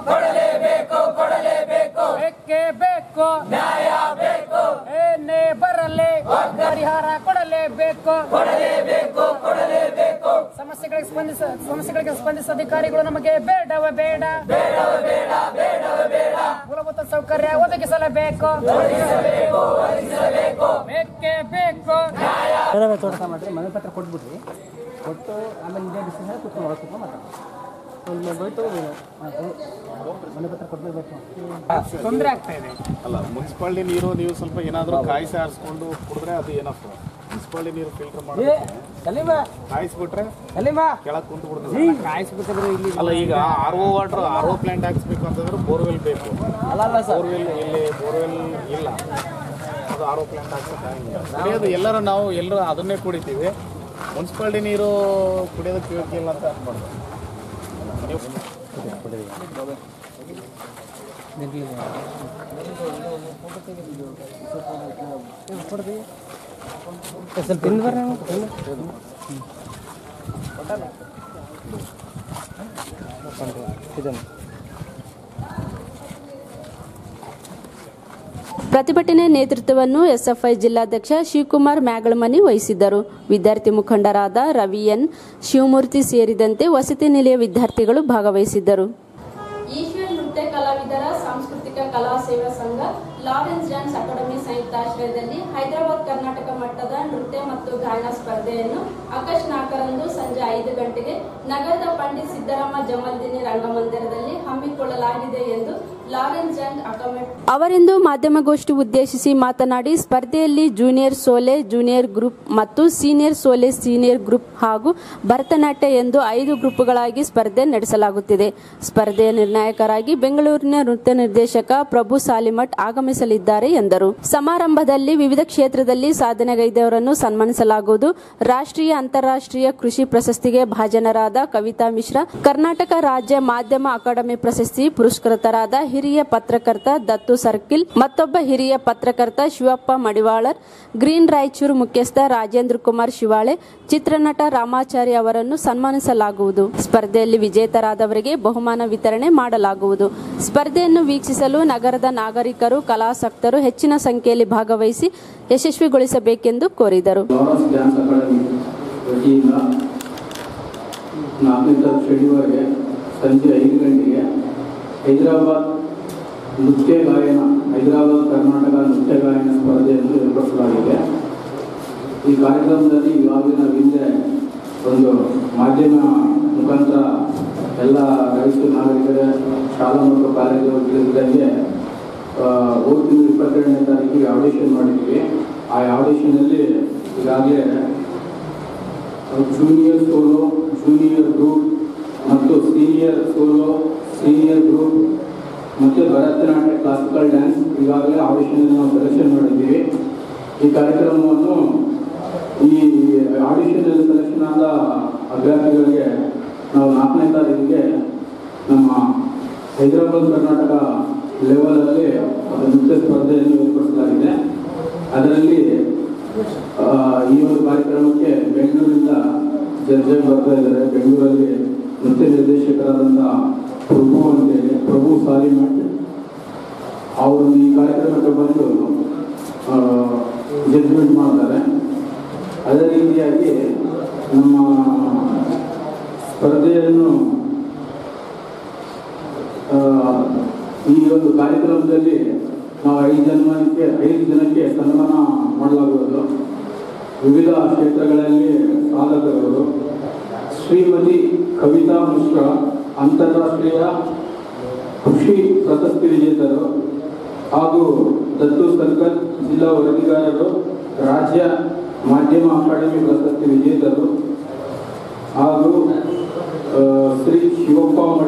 ಬೇಕೇ ಬೇಕು ನ್ಯಾಯ ಬೇಕು ಏನೇ ಬರಲಿ ಪರಿಹಾರ ಕೊಡಲೇಬೇಕು ಕೊಡಲೇಬೇಕು ಕೊಡಲೇಬೇಕು ಸಮಸ್ಯೆಗಳಿಗೆ ಸ್ಪಂದಿಸ ಸಮಸ್ಯೆಗಳಿಗೆ ಸ್ಪಂದಿಸ ಅಧಿಕಾರಿಗಳು ನಮಗೆ ಬೇಡವ ಬೇಡ ಬೇಡವ ಬೇಡ ಬೇಡವ ಬೇಡ ಮೂಲಭೂತ ಸೌಕರ್ಯ ಒದಗಿಸಲೇಬೇಕು ಬೇಕೇ ಬೇಕು ತೋಟ ಮಾಡ್ರಿ ಮನೆ ಪತ್ರ ಕೊಟ್ಬಿಡ್ರಿ ಕೊಟ್ಟು ಆಮೇಲೆ ಇದೇ ಡಿಸಿಷನ್ ಕುತ್ಕೊಂಡು ಒಳಗೆ ಕುತ್ಕೊಂಡು ಮಾತಾಡೋಣ ಒಂದು ಬೈತು ಮನೆ ಪತ್ರ ಕೊಟ್ಬಿಡ್ಬೇಕು ತೊಂದರೆ ಆಗ್ತಾ ಇದೆ ಅಲ್ಲ ಮುನ್ಸಿಪಾಲಿಟಿ ನೀರು ನೀವು ಸ್ವಲ್ಪ ಏನಾದರೂ ಕಾಯಿಸಿ ಆರಿಸ್ಕೊಂಡು ಕುಡಿದ್ರೆ ಅದು ಏನಪ್ಪ ಮುನ್ಸಿಪಾಲಿಟಿ ನೀರು ಫಿಲ್ಟರ್ ಮಾಡಿ ಏ ಕಲಿಮಾ ಕಾಯಿಸ್ಬಿಟ್ರೆ ಕಲಿಮಾ ಕೆಳಗೆ ಕುಂತು ಬಿಡ್ತದೆ ಕಾಯಿಸ್ಬಿಟ್ಟಿದ್ರು ಇಲ್ಲಿ ಅಲ್ಲ ಈಗ R O water R O plant ಹಾಕ್ಸ್ಬೇಕು ಅಂತಂದ್ರೆ ಬೋರ್ವೆಲ್ ಬೇಕು ಅಲ್ಲ ಅಲ್ಲ ಸರ್ ಬೋರ್ವೆಲ್ ಇಲ್ಲಿ ಬೋರ್ವೆಲ್ ಇಲ್ಲ ಅದು ಆರ್ ಓ ಪ್ಲಾಂಟ್ ಹಾಕ್ಸೋಕ್ಕಾಗಿಲ್ಲ ಕುಡಿಯೋದು ಎಲ್ಲರ ನಾವು ಎಲ್ಲರೂ ಅದನ್ನೇ ಕುಡಿತೀವಿ ಮುನ್ಸಿಪಾಲಿಟಿ ನೀರು ಕುಡಿಯೋದಕ್ಕೆ ಯೋಗ್ಯ ಇಲ್ಲ ಅಂತ ಅನ್ಬಾರ್ದು ನೀವು ಸ್ವಲ್ಪ ಹಿಂದೆ ಬರ್ರಿ ಇದನ್ನು ಪ್ರತಿಭಟನೆ ನೇತೃತ್ವವನ್ನು ಎಸ್ಎಫ್ಐ ಜಿಲ್ಲಾಧ್ಯಕ್ಷ ಶಿವಕುಮಾರ್ ಮ್ಯಾಗಳಮನಿ ವಹಿಸಿದ್ದರು ವಿದ್ಯಾರ್ಥಿ ಮುಖಂಡರಾದ ರವಿ ಎನ್ ಶಿವಮೂರ್ತಿ ಸೇರಿದಂತೆ ವಸತಿ ನಿಲಯ ವಿದ್ಯಾರ್ಥಿಗಳು ಭಾಗವಹಿಸಿದ್ದರು ಈಶ್ವರ್ ನೃತ್ಯ ಕಲಾವಿದರ ಸಾಂಸ್ಕೃತಿಕ ಕಲಾ ಸೇವಾ ಸಂಘ ಲಾರೆನ್ಸ್ ಡ್ಯಾನ್ಸ್ ಅಕಾಡೆಮಿ ಸಂಯುಕ್ತಾಶ್ರಯದಲ್ಲಿ ಹೈದರಾಬಾದ್ ಕರ್ನಾಟಕ ಮಟ್ಟದ ನೃತ್ಯ ಮತ್ತು ಗಾಯನ ಸ್ಪರ್ಧೆಯನ್ನು ಆಗಸ್ಟ್ ನಾಲ್ಕರಂದು ಸಂಜೆ ಐದು ಗಂಟೆಗೆ ನಗರದ ಪಂಡಿತ್ ಸಿದ್ದರಾಮ ಜಮಲ್ದಿನಿ ರಂಗಮಂದಿರದಲ್ಲಿ ಹಮ್ಮಿಕೊಳ್ಳಲಾಗಿದೆ ಎಂದು ಲಾರೆನ್ಸ್ ಡ್ಯಾನ್ಸ್ ಅಕಾಡೆಮಿ ಅವರಿಂದು ಮಾಧ್ಯಮಗೋಷ್ಠಿ ಉದ್ದೇಶಿಸಿ ಮಾತನಾಡಿ ಸ್ಪರ್ಧೆಯಲ್ಲಿ ಜೂನಿಯರ್ ಸೋಲೆ ಜೂನಿಯರ್ ಗ್ರೂಪ್ ಮತ್ತು ಸೀನಿಯರ್ ಸೋಲೆ ಸೀನಿಯರ್ ಗ್ರೂಪ್ ಹಾಗೂ ಭರತನಾಟ್ಯ ಎಂದು ಐದು ಗ್ರೂಪ್ಗಳಾಗಿ ಸ್ಪರ್ಧೆ ನಡೆಸಲಾಗುತ್ತಿದೆ ಸ್ಪರ್ಧೆಯ ನಿರ್ಣಾಯಕರಾಗಿ ಬೆಂಗಳೂರಿನ ನೃತ್ಯ ನಿರ್ದೇಶಕ ಪ್ರಭು ಸಾಲಿಮಠ್ ಆಗಮಿಸಲಿದ್ದಾರೆ ಎಂದರು ಸಮಾರಂಭದಲ್ಲಿ ವಿವಿಧ ಕ್ಷೇತ್ರದಲ್ಲಿ ಸಾಧನೆಗೈದವರನ್ನು ಸನ್ಮಾನಿಸಲಾಗುವುದು ರಾಷ್ಟ್ರೀಯ ಅಂತಾರಾಷ್ಟ್ರೀಯ ಕೃಷಿ ಪ್ರಶಸ್ತಿಗೆ ಭಾಜನರಾದ ಕವಿತಾ ಮಿಶ್ರಾ ಕರ್ನಾಟಕ ರಾಜ್ಯ ಮಾಧ್ಯಮ ಅಕಾಡೆಮಿ ಪ್ರಶಸ್ತಿ ಪುರಸ್ಕೃತರಾದ ಹಿರಿಯ ಪತ್ರಕರ್ತ ದತ್ತು ಸರ್ಕಿಲ್ ಮತ್ತೊಬ್ಬ ಹಿರಿಯ ಪತ್ರಕರ್ತ ಶಿವಪ್ಪ ಮಡಿವಾಳರ್ ಗ್ರೀನ್ ರಾಯಚೂರು ಮುಖ್ಯಸ್ಥ ರಾಜೇಂದ್ರ ಕುಮಾರ್ ಶಿವಾಳೆ ಚಿತ್ರನಟ ರಾಮಾಚಾರಿ ಅವರನ್ನು ಸನ್ಮಾನಿಸಲಾಗುವುದು ಸ್ಪರ್ಧೆಯಲ್ಲಿ ವಿಜೇತರಾದವರಿಗೆ ಬಹುಮಾನ ವಿತರಣೆ ಮಾಡಲಾಗುವುದು ಸ್ಪರ್ಧೆಯನ್ನು ವೀಕ್ಷಿಸಲು ನಗರದ ನಾಗರಿಕರು ಕಲಾಸಕ್ತರು ಹೆಚ್ಚಿನ ಸಂಖ್ಯೆಯಲ್ಲಿ ಭಾಗವಹಿಸಿ ಯಶಸ್ವಿಗೊಳಿಸಬೇಕೆಂದು ಕೋರಿದರು ಲಾರೆನ್ಸ್ ಡ್ಯಾನ್ಸ್ ಅಕಾಡೆಮಿ ವತಿಯಿಂದ ನಾಲ್ಕನೇ ತಾರೀಕು ಶನಿವಾರಕ್ಕೆ ಸಂಜೆ ಐದು ಗಂಟೆಗೆ ಹೈದರಾಬಾದ್ ನೃತ್ಯ ಗಾಯನ ಹೈದರಾಬಾದ್ ಕರ್ನಾಟಕ ನೃತ್ಯ ಗಾಯನ ಸ್ಪರ್ಧೆಯನ್ನು ಏರ್ಪಡಿಸಲಾಗಿದೆ ಈ ಕಾರ್ಯಕ್ರಮದಲ್ಲಿ ಈಗಾಗಲೇ ನಾವು ಹಿಂದೆ ಒಂದು ಮಾಧ್ಯಮ ಮುಖಾಂತರ ಎಲ್ಲ ರೈತ ನಾಗರಿಕರ ಶಾಲಾ ಮತ್ತು ಕಾಲೇಜುಗಳಿಗೆ ಹೋದ ತಿಂಗಳು ಇಪ್ಪತ್ತೆರಡನೇ ತಾರೀಕಿಗೆ ಆಡಿಷನ್ ಮಾಡಿದ್ವಿ ಆ ಆಡಿಷನಲ್ಲಿ ಈಗಾಗಲೇ ಜೂನಿಯರ್ ಸೋಲೋ ಜೂನಿಯರ್ ಗ್ರೂಪ್ ಮತ್ತು ಸೀನಿಯರ್ ಸೋಲೋ ಸೀನಿಯರ್ ಗ್ರೂಪ್ ಮತ್ತು ಭರತನಾಟ್ಯ ಕ್ಲಾಸಿಕಲ್ ಡ್ಯಾನ್ಸ್ ಈಗಾಗಲೇ ಆಡಿಷನ್ ನಾವು ಸೆಲೆಕ್ಷನ್ ಮಾಡಿದ್ದೀವಿ ಈ ಕಾರ್ಯಕ್ರಮವನ್ನು ಈ ಆಡಿಷನ್ ಸೆಲೆಕ್ಷನ್ ಆದ ಅಭ್ಯರ್ಥಿಗಳಿಗೆ ನಾವು ನಾಲ್ಕನೇ ತಾರೀಕಿಗೆ ನಮ್ಮ ಹೈದರಾಬಾದ್ ಕರ್ನಾಟಕ ಲೆವೆಲಲ್ಲಿ ನೃತ್ಯ ಸ್ಪರ್ಧೆಯನ್ನು ಏರ್ಪಡಿಸಲಾಗಿದೆ ಅದರಲ್ಲಿ ಆ, ಈ ಒಂದು ಕಾರ್ಯಕ್ರಮಕ್ಕೆ ಬೆಂಗಳೂರಿಂದ ಜಡ್ಜ್ ಬರ್ತಾ ಇದ್ದಾರೆ ಬೆಂಗಳೂರಲ್ಲಿ ನೃತ್ಯ ನಿರ್ದೇಶಕರಾದಂಥ ಪ್ರಭು ಅಂತೇಳಿ ಪ್ರಭು ಸಾಲಿಮಠ್ ಅವರು ಈ ಕಾರ್ಯಕ್ರಮಕ್ಕೆ ಬಂದು ಜಡ್ಜ್ಮೆಂಟ್ ಮಾಡ್ತಾರೆ ಅದೇ ರೀತಿಯಾಗಿ ನಮ್ಮ ಸ್ಪರ್ಧೆಯನ್ನು ಆ, ಈ ಒಂದು ಕಾರ್ಯಕ್ರಮದಲ್ಲಿ ನಾವು ಐದು ಜನಕ್ಕೆ ಐದು ಜನಕ್ಕೆ ಸನ್ಮಾನ ಮಾಡಲಾಗುವುದು ವಿವಿಧ ಕ್ಷೇತ್ರಗಳಲ್ಲಿ ಸಾಧಕರು ಶ್ರೀಮತಿ ಕವಿತಾ ಮಿಶ್ರಾ ಅಂತಾರಾಷ್ಟ್ರೀಯ ಕೃಷಿ ಪ್ರಶಸ್ತಿ ವಿಜೇತರು ಹಾಗೂ ದತ್ತು ಸರ್ಕಲ್ ಜಿಲ್ಲಾ ವರದಿಗಾರರು ರಾಜ್ಯ ಮಾಧ್ಯಮ ಅಕಾಡೆಮಿ ಪ್ರಶಸ್ತಿ ವಿಜೇತರು ಹಾಗೂ ಆ, ಶ್ರೀ ಶಿವಪ್ಪ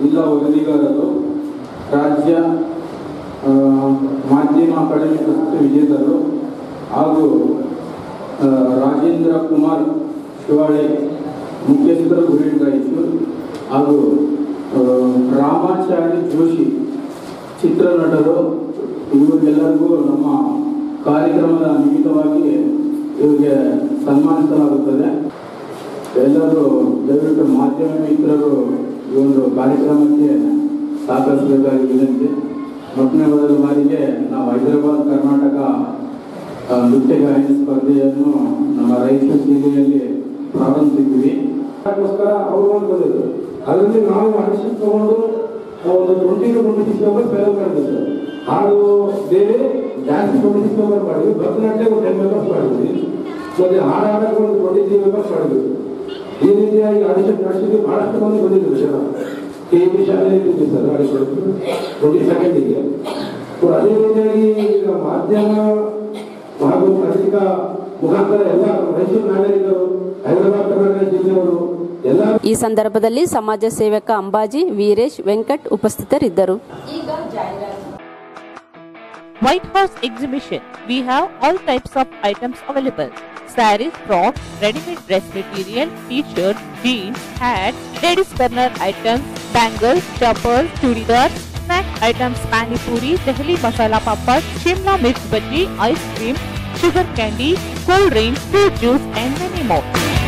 ಜಿಲ್ಲಾ ವರದಿಗಾರರು ರಾಜ್ಯ ಆ, ಮಾಧ್ಯಮ ಅಕಾಡೆಮಿ ಪ್ರಶಸ್ತಿ ವಿಜೇತರು ಹಾಗೂ ಆ, ರಾಜೇಂದ್ರ ಕುಮಾರ್ ಶಿವಾಳೆ ಮುಖ್ಯಸ್ಥರು ಗುರಿಡ್ ರಾಯಚೂರು ಹಾಗೂ ಆ, ರಾಮಾಚಾರಿ ಜೋಶಿ ಚಿತ್ರನಟರು ಇವರಿಗೆಲ್ಲರಿಗೂ ನಮ್ಮ ಕಾರ್ಯಕ್ರಮದ ನಿಮಿತ್ತವಾಗಿ ಇವರಿಗೆ ಸನ್ಮಾನಿಸಲಾಗುತ್ತದೆ ಎಲ್ಲರೂ ದಯವಿಟ್ಟು ಮಾಧ್ಯಮ ಮಿತ್ರರು ಈ ಒಂದು ಕಾರ್ಯಕ್ರಮಕ್ಕೆ ಸಹಕರಿಸಬೇಕಾಗಿ ವಿನಂತಿ ಮೊದಲನೇ ಮೊದಲ ಬಾರಿಗೆ ನಾವು ಹೈದರಾಬಾದ್ ಕರ್ನಾಟಕ ಆ, ನೃತ್ಯ ಗಾಯನ ಸ್ಪರ್ಧೆಯನ್ನು ನಮ್ಮ ರಾಯಚೂರು ಜಿಲ್ಲೆಯಲ್ಲಿ ಪ್ರಾರಂಭಿಸಿದ್ವಿ ಅದಕ್ಕೋಸ್ಕರ ಅವರು ಒಂದು ಬಂದಿದ್ರು ಅದರಲ್ಲಿ ನಾವು ಆಡಿಷನ್ ತಗೊಂಡು ಒಂದು twenty to twenty six members fail ಮಾಡಿದ್ವಿ ಸರ್ ಹಾಡು ಬೇರೆ ಡ್ಯಾನ್ಸ್ ಟ್ವೆಂಟಿ ಸಿಕ್ಸ್ ಮೆಂಬರ್ ಮಾಡಿದ್ವಿ ಭರತನಾಟ್ಯ ಒಂದು ಟೆನ್ ಮೆಂಬರ್ಸ್ ಮಾಡಿದ್ವಿ ಮತ್ತೆ ಹಾಡು ಹಾಡಕ್ಕೆ ಒಂದು ಟ್ವೆಂಟಿ ತ್ರೀ ಮೆಂಬರ್ಸ್ ಮಾಡಿದ್ವಿ ಈ ರೀತಿಯಾಗಿ ಆಡಿಷನ್ ನಡೆಸಿದ್ವಿ ಬಹಳಷ್ಟು ಮಂದಿ ಬಂದಿದ್ರು ಜನ ಕೆ ಪಿ ಶಾಲೆಯಲ್ಲಿ ಇದ್ವಿ ಸರ್ ಆಡಿಷನ್ ಟ್ವೆಂಟಿ ಸೆಕೆಂಡಿಗೆ ಸೊ ಅದೇ ರೀತಿಯಾಗಿ ಈಗ ಮಾಧ್ಯಮ ಹಾಗೂ ಪತ್ರಿಕಾ ಮುಖಾಂತರ ಎಲ್ಲ ಮೈಸೂರು ನಾಗರಿಕರು ಹೈದರಾಬಾದ್ ಕರ್ನಾಟಕ ಜಿಲ್ಲೆಯವರು ಎಲ್ಲ ಈ ಸಂದರ್ಭದಲ್ಲಿ ಸಮಾಜ ಸೇವಕ ಅಂಬಾಜಿ ವೀರೇಶ್ ವೆಂಕಟ್ ಉಪಸ್ಥಿತರಿದ್ದರು ಈಗ ಜಾಹೀರಾತು White House exhibition. We have all types of items available. Saris, frocks, ready-made dress material, t-shirts, jeans, hats, ladies corner items, bangles, chappals, churidars, snack items, pani puri, Delhi masala papad, Shimla mirch bhaji, ice cream, sugar candy, cold drinks, fruit juice and many more.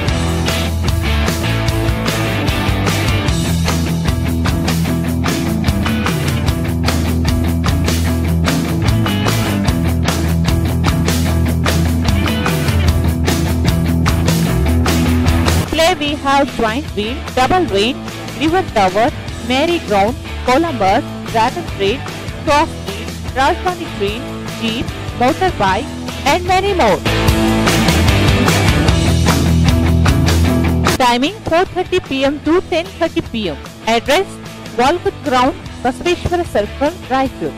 Play we have joint wheel, double wheel, river tower, merry ground, Columbus, dragon train, cross wheel, Rajmani train, jeep, motorbike and many more. Timing 4.30 pm to 10.30 pm. Address Walgut Ground, Basveshwara Circle, Raipur.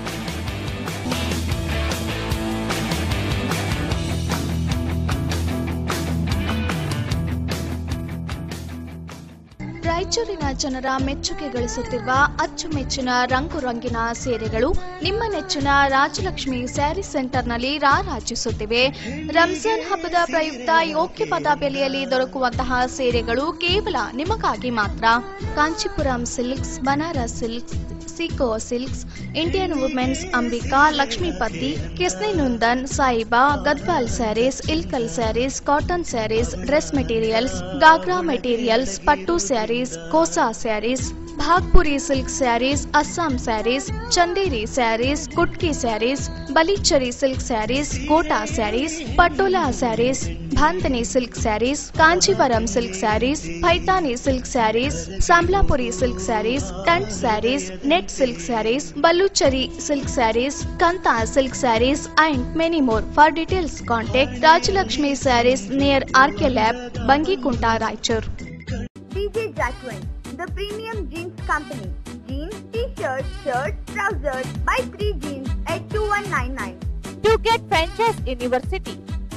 ರಾಯಚೂರಿನ ಜನರ ಮೆಚ್ಚುಗೆ ಗಳಿಸುತ್ತಿರುವ ಅಚ್ಚುಮೆಚ್ಚಿನ ರಂಗು ರಂಗಿನ ಸೀರೆಗಳು ನಿಮ್ಮ ನೆಚ್ಚಿನ Rajalakshmi saree ಸೆಂಟರ್ನಲ್ಲಿ ರಾರಾಜಿಸುತ್ತಿವೆ ರಂಜಾನ್ ಹಬ್ಬದ ಪ್ರಯುಕ್ತ ಯೋಗ್ಯ ಪದ ಬೆಲೆಯಲ್ಲಿ ದೊರಕುವಂತಹ ಸೀರೆಗಳು ಕೇವಲ ನಿಮಗಾಗಿ ಮಾತ್ರ ಕಾಂಚೀಪುರಂ ಸಿಲ್ಕ್ಸ್ ಬನಾರಸ್ ಸಿಲ್ಕ್ಸ್ ಸಿಕೋ silks Indian women's Ambika Lakshmipati ಕಿಸ್ನಿ ನಂದನ್ ಸಾಯಿಬಾ Gadwal sarees Ilkal sarees cotton sarees dress materials ghagra materials pattu sarees kosa sarees Bhagalpuri silk sarees Assam sarees Chanderi sarees ಕುಟ್ಕಿ sarees Baluchari silk sarees Kota sarees Patola sarees Bandhani silk sarees Kanchivaram silk sarees Paithani silk sarees Sambalpuri silk sarees tant sarees net silk sarees Baluchari silk sarees Kantha silk saris and many more for details contact Rajalakshmi sarees near RK lab Bangikunta Raichur DJ Jacqueline, the premium jeans company. Jeans, t-shirts, shirts, trousers. Buy three jeans at 2199. To get franchise university.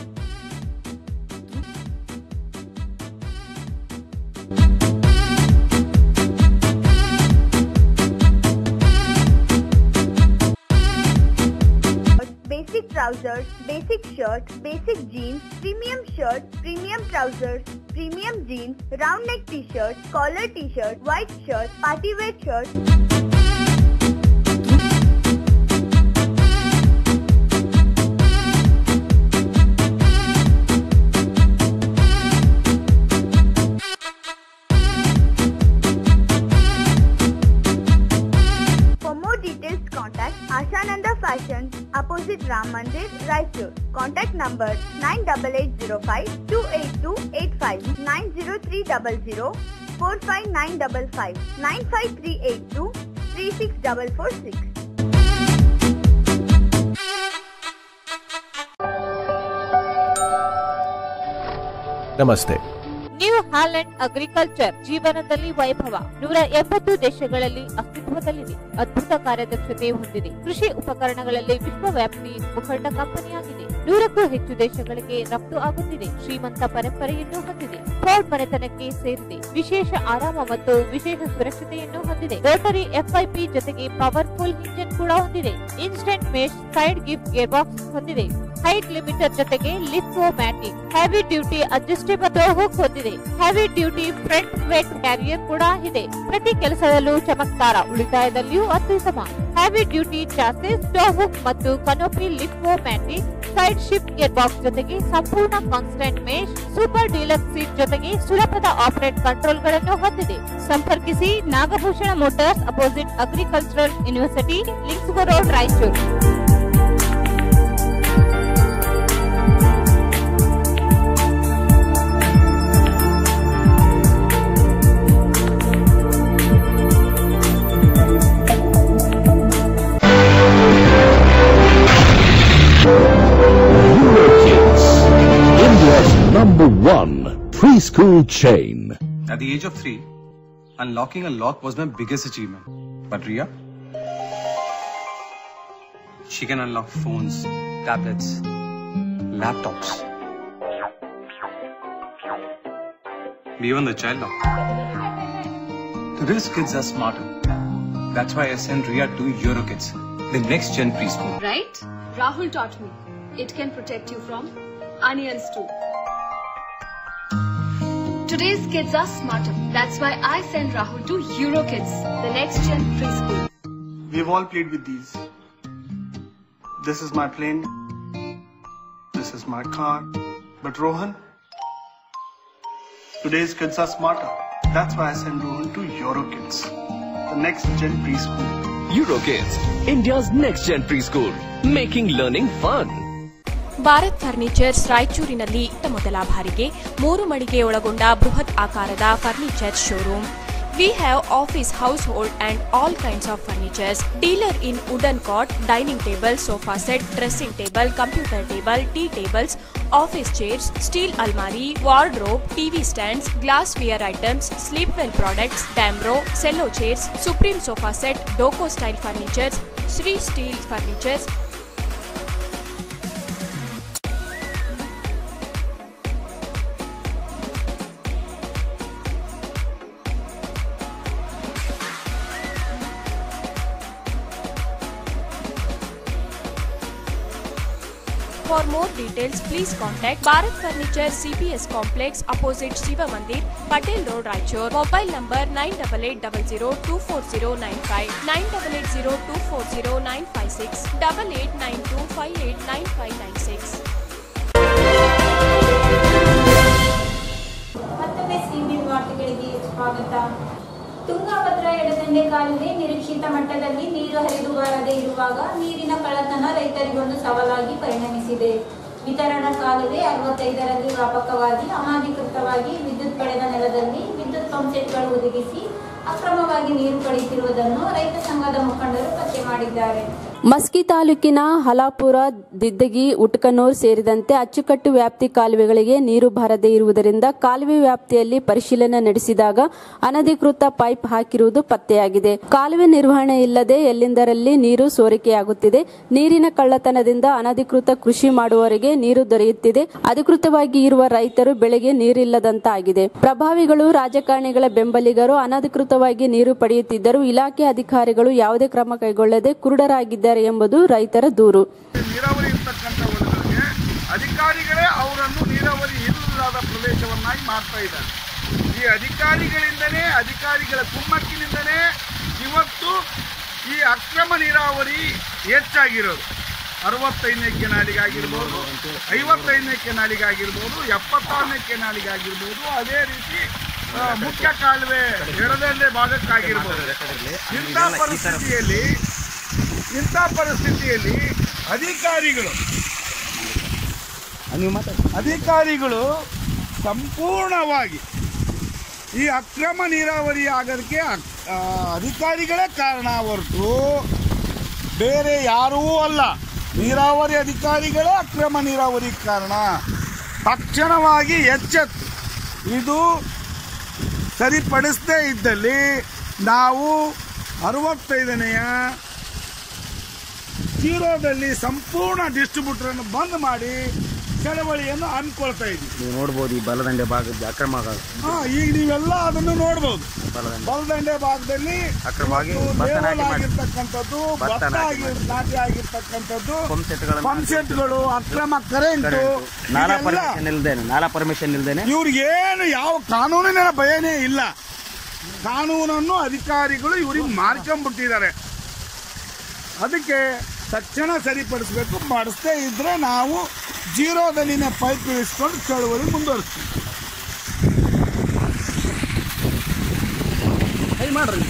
Basic trousers, basic shirts, basic jeans, premium shirts, premium trousers, premium jeans, round neck t-shirts, collar t-shirts, white shirts, party wear shirts. For more details, contact Ashananda Fashions, opposite Ram Mandir, Raipur. Contact number 98805 28285 90300 45955 95382 36446. Namaste. New Holland agriculture ಜೀವನದಲ್ಲಿ ವೈಭವ ನೂರ ಎಂಬತ್ತು ದೇಶಗಳಲ್ಲಿ ಅಸ್ತಿತ್ವದಲ್ಲಿದೆ ಅದ್ಭುತ ಕಾರ್ಯದಕ್ಷತೆ ಹೊಂದಿದೆ ಕೃಷಿ ಉಪಕರಣಗಳಲ್ಲಿ ವಿಶ್ವವ್ಯಾಪಿ ಮುಖಂಡ ಕಂಪನಿಯಾಗಿದೆ ನೂರಕ್ಕೂ ಹೆಚ್ಚು ದೇಶಗಳಿಗೆ ರಫ್ತು ಆಗುತ್ತಿದೆ ಶ್ರೀಮಂತ ಪರಂಪರೆಯನ್ನು ಹೊಂದಿದೆ ಫೋರ್ಡ್ ಮನೆತನಕ್ಕೆ ಸೇರಿದೆ ವಿಶೇಷ ಆರಾಮ ಮತ್ತು ವಿಶೇಷ ಸುರಕ್ಷತೆಯನ್ನು ಹೊಂದಿದೆ ರೋಟರಿ ಎಫ್ಐಪಿ ಜೊತೆಗೆ ಪವರ್ಫುಲ್ ಇಂಜಿನ್ ಕೂಡ ಹೊಂದಿದೆ instant mesh side shift gearbox ಹೊಂದಿದೆ ಹೈಟ್ ಲಿಮಿಟರ್ ಜೊತೆಗೆ Liftomatic heavy duty adjustable hook ಹೊಂದಿದೆ heavy duty front weight carrier ಕೂಡ ಇದೆ ಪ್ರತಿ ಕೆಲಸದಲ್ಲೂ ಚಮತ್ಕಾರ ಉಳಿತಾಯದಲ್ಲಿಯೂ ಅತ್ಯುತ್ತಮ heavy duty chassis draw hook ಮತ್ತು canopy Liftomatic side shift gearbox ಜೊತೆಗೆ ಸಂಪೂರ್ಣ constant mesh super deluxe seat ಜೊತೆಗೆ ಸುಲಭದ ಆಪರೇಟ್ ಕಂಟ್ರೋಲ್ ಗಳನ್ನು ಹೊಂದಿದೆ ಸಂಪರ್ಕಿಸಿ Nagabhushana motors opposite agricultural university Lingsugur road Raichur Eurokids, India's number one preschool chain. At the age of three, unlocking a lock was my biggest achievement. But Ria? She can unlock phones, tablets, laptops, even the child lock. Today's kids are smarter. That's why I sent Ria to Eurokids, the next gen preschool. Right? Rahul taught me. It can protect you from onions too. Today's kids are smarter. That's why I send Rahul to Eurokids, the next gen preschool. We've all played with these. This is my plane. This is my car. But Rohan, today's kids are smarter. That's why I send Rohan to Eurokids, the next gen preschool. Eurokids, India's next gen preschool, making learning fun. Bharat furnitures ರಾಯಚೂರಿನಲ್ಲಿ ಇತ್ತ ಮೊದಲ ಬಾರಿಗೆ ಮೂರು ಮಳಿಗೆ ಒಳಗೊಂಡ ಬೃಹತ್ ಆಕಾರದ furniture showroom we have office household and all kinds of furnitures dealer in wooden cot dining table sofa set dressing table computer table tea tables office chairs steel almirah wardrobe TV stands glassware items Sleepwell products Damro Cello chairs Supreme sofa set ಡೋಕೋ style furnitures Shri steel furnitures For more details, please contact Bharat Furniture CPS Complex opposite Shiva Mandir, Patel Road, Raichur. Mobile number 9880240959, 9880240956, 8892589596. ಮತ್ತೊಮ್ಮೆ CBN ವಾರ್ತೆಗಳಿಗೆ ಸ್ವಾಗತ ತುಂಗಾಭದ್ರಾ ಎಡದಂಡೆ ಕಾಲುವೆ ನಿರೀಕ್ಷಿತ ಮಟ್ಟದಲ್ಲಿ ನೀರು ಹರಿದು ಬಾರದೆ ಇರುವಾಗ ನೀರಿನ ಕಳ್ಳತನ ರೈತರಿಗೊಂದು ಸವಾಲಾಗಿ ಪರಿಣಮಿಸಿದೆ ವಿತರಣಾ ಕಾಲುವೆ ಅರವತ್ತೈದರಲ್ಲಿ ವ್ಯಾಪಕವಾಗಿ ಅನಧಿಕೃತವಾಗಿ ವಿದ್ಯುತ್ ಪಡೆದ ನೆಲದಲ್ಲಿ ವಿದ್ಯುತ್ ಪಂಪ್ಸೆಟ್ಗಳು ಒದಗಿಸಿ ಅಕ್ರಮವಾಗಿ ನೀರು ಪಡೆಯುತ್ತಿರುವುದನ್ನು ರೈತ ಸಂಘದ ಮುಖಂಡರು ಪತ್ತೆ ಮಾಡಿದ್ದಾರೆ ಮಸ್ಕಿ ತಾಲೂಕಿನ ಹಲಾಪುರ ದಿದ್ದಗಿ ಉಟ್ಕನೂರ್ ಸೇರಿದಂತೆ ಅಚ್ಚುಕಟ್ಟು ವ್ಯಾಪ್ತಿ ಕಾಲುವೆಗಳಿಗೆ ನೀರು ಬಾರದೇ ಇರುವುದರಿಂದ ಕಾಲುವೆ ವ್ಯಾಪ್ತಿಯಲ್ಲಿ ಪರಿಶೀಲನೆ ನಡೆಸಿದಾಗ ಅನಧಿಕೃತ ಪೈಪ್ ಹಾಕಿರುವುದು ಪತ್ತೆಯಾಗಿದೆ ಕಾಲುವೆ ನಿರ್ವಹಣೆ ಇಲ್ಲದೆ ಎಲ್ಲಿಂದರಲ್ಲಿ ನೀರು ಸೋರಿಕೆಯಾಗುತ್ತಿದೆ ನೀರಿನ ಕಳ್ಳತನದಿಂದ ಅನಧಿಕೃತ ಕೃಷಿ ಮಾಡುವವರಿಗೆ ನೀರು ದೊರೆಯುತ್ತಿದೆ ಅಧಿಕೃತವಾಗಿ ಇರುವ ರೈತರು ಬೆಳೆಗೆ ನೀರಿಲ್ಲದಂತಾಗಿದೆ ಪ್ರಭಾವಿಗಳು ರಾಜಕಾರಣಿಗಳ ಬೆಂಬಲಿಗರು ಅನಧಿಕೃತವಾಗಿ ನೀರು ಪಡೆಯುತ್ತಿದ್ದರೂ ಇಲಾಖೆ ಅಧಿಕಾರಿಗಳು ಯಾವುದೇ ಕ್ರಮ ಕೈಗೊಳ್ಳದೆ ಕುರುಡರಾಗಿದ್ದಾರೆ ಎಂಬುದು ರೈತರ ದೂರು ನೀರಾವರಿ ಇರ್ತಕ್ಕಂಥ ಹೊಲಗಳಿಗೆ ಅಧಿಕಾರಿಗಳೇ ಅವರನ್ನು ನೀರಾವರಿ ಇಲ್ಲದ ಪ್ರದೇಶವನ್ನಾಗಿ ಮಾಡ್ತಾ ಇದ್ದಾರೆ ಈ ಅಧಿಕಾರಿಗಳಿಂದನೇ ಅಧಿಕಾರಿಗಳ ಕುಮ್ಮಕ್ಕಿನಿಂದನೇ ಇವತ್ತು ಈ ಅಕ್ರಮ ನೀರಾವರಿ ಹೆಚ್ಚಾಗಿರೋದು ಅರವತ್ತೈದನೇ ಕೆನಾಲಿಗಾಗಿರ್ಬೋದು ಐವತ್ತೈದನೇ ಕೆನಾಲಿಗಾಗಿರ್ಬೋದು ಎಪ್ಪತ್ತಾರನೇ ಕೆನಾಲಿಗಾಗಿರ್ಬೋದು ಅದೇ ರೀತಿ ಆ, ಮುಖ್ಯ ಕಾಲುವೆ ಎಡದಂಡೆ ಭಾಗಕ್ಕಾಗಿರ್ಬೋದು ಇಂಥ ಪರಿಸ್ಥಿತಿಯಲ್ಲಿ ಇಂಥ ಪರಿಸ್ಥಿತಿಯಲ್ಲಿ ಅಧಿಕಾರಿಗಳು ಅಧಿಕಾರಿಗಳು ಸಂಪೂರ್ಣವಾಗಿ ಈ ಅಕ್ರಮ ನೀರಾವರಿ ಆಗೋದಕ್ಕೆ ಅಕ್- ಆ, ಅಧಿಕಾರಿಗಳೇ ಕಾರಣ ಹೊರತು ಬೇರೆ ಯಾರೂ ಅಲ್ಲ ನೀರಾವರಿ ಅಧಿಕಾರಿಗಳೇ ಅಕ್ರಮ ನೀರಾವರಿ ಕಾರಣ ತಕ್ಷಣವಾಗಿ ಎಚ್ಚೆತ್ತು ಇದು ಸರಿಪಡಿಸದೇ ಇದ್ದಲ್ಲಿ ನಾವು ಅರವತ್ತೈದನೆಯ ಜೀರೋದಲ್ಲಿ ಸಂಪೂರ್ಣ ಡಿಸ್ಟ್ರಿಬ್ಯೂಟರನ್ನು ಬಂದ್ ಮಾಡಿ ಚಳವಳಿಯನ್ನು ಹಮ್ಮಿಕೊಳ್ತಾ ಇದ್ದೀವಿ ನೀವು ನೋಡ್ಬೋದು ಈ ಬಲದಂಡೆ ಭಾಗದ ಅಕ್ರಮ ಹಾ ಈಗ ನೀವೆಲ್ಲ ಅದನ್ನು ನೋಡ್ಬೋದು ಬಲದಂಡೆ ಬಲದಂಡೆ ಭಾಗದಲ್ಲಿ ಅಕ್ರಮವಾಗಿ ಇವತ್ತು ಭತ್ತ ನಾಟಿ ಲೇವಲ್ ಮಾಡಿ- ಆಗಿರ್ತಕ್ಕಂಥದ್ದು ಭತ್ತ ಭತ್ತ ನಾಟಿ ಆಗಿ ಮಾಡಿ. ನಾಟಿ ಆಗಿರ್ತಕ್ಕಂಥದ್ದು ಪಂಪ್ ಸೆಟ್ಗಳನ್ನು ಪಂಪ್ ಸೆಟ್ಗಳು ಅಕ್ರಮ ಕರೆಂಟ್ ನಾಲಾ ಪರ್ಮಿಷನ್ ಇಲ್ದೇನೆ ನಾಲಾ ಪರ್ಮಿಷನ್ ಇಲ್ದೇನೆ ಇವ್ರಿಗೇನು ಯಾವ ಕಾನೂನಿನ ಭಯನೇ ಇಲ್ಲ ಕಾನೂನನ್ನು ಅಧಿಕಾರಿಗಳು ಇವ್ರಿಗೆ ಮಾರ್ಕೊಂಡ್ಬಿಟ್ಟಿದ್ದಾರೆ ಅದಕ್ಕೆ ತಕ್ಷಣ ಸರಿಪಡಿಸ್ಬೇಕು ಮಾಡಿಸ್ದೇ ಇದ್ರೆ ನಾವು ಜೀರೋದಲ್ಲಿನ ಪೈಪ್ ಇಳಿಸ್ಕೊಂಡು ಚಳುವಳಿ ಮುಂದುವರಿಸ್ತೀವಿ ಕೈ ಮಾಡ್ರಿ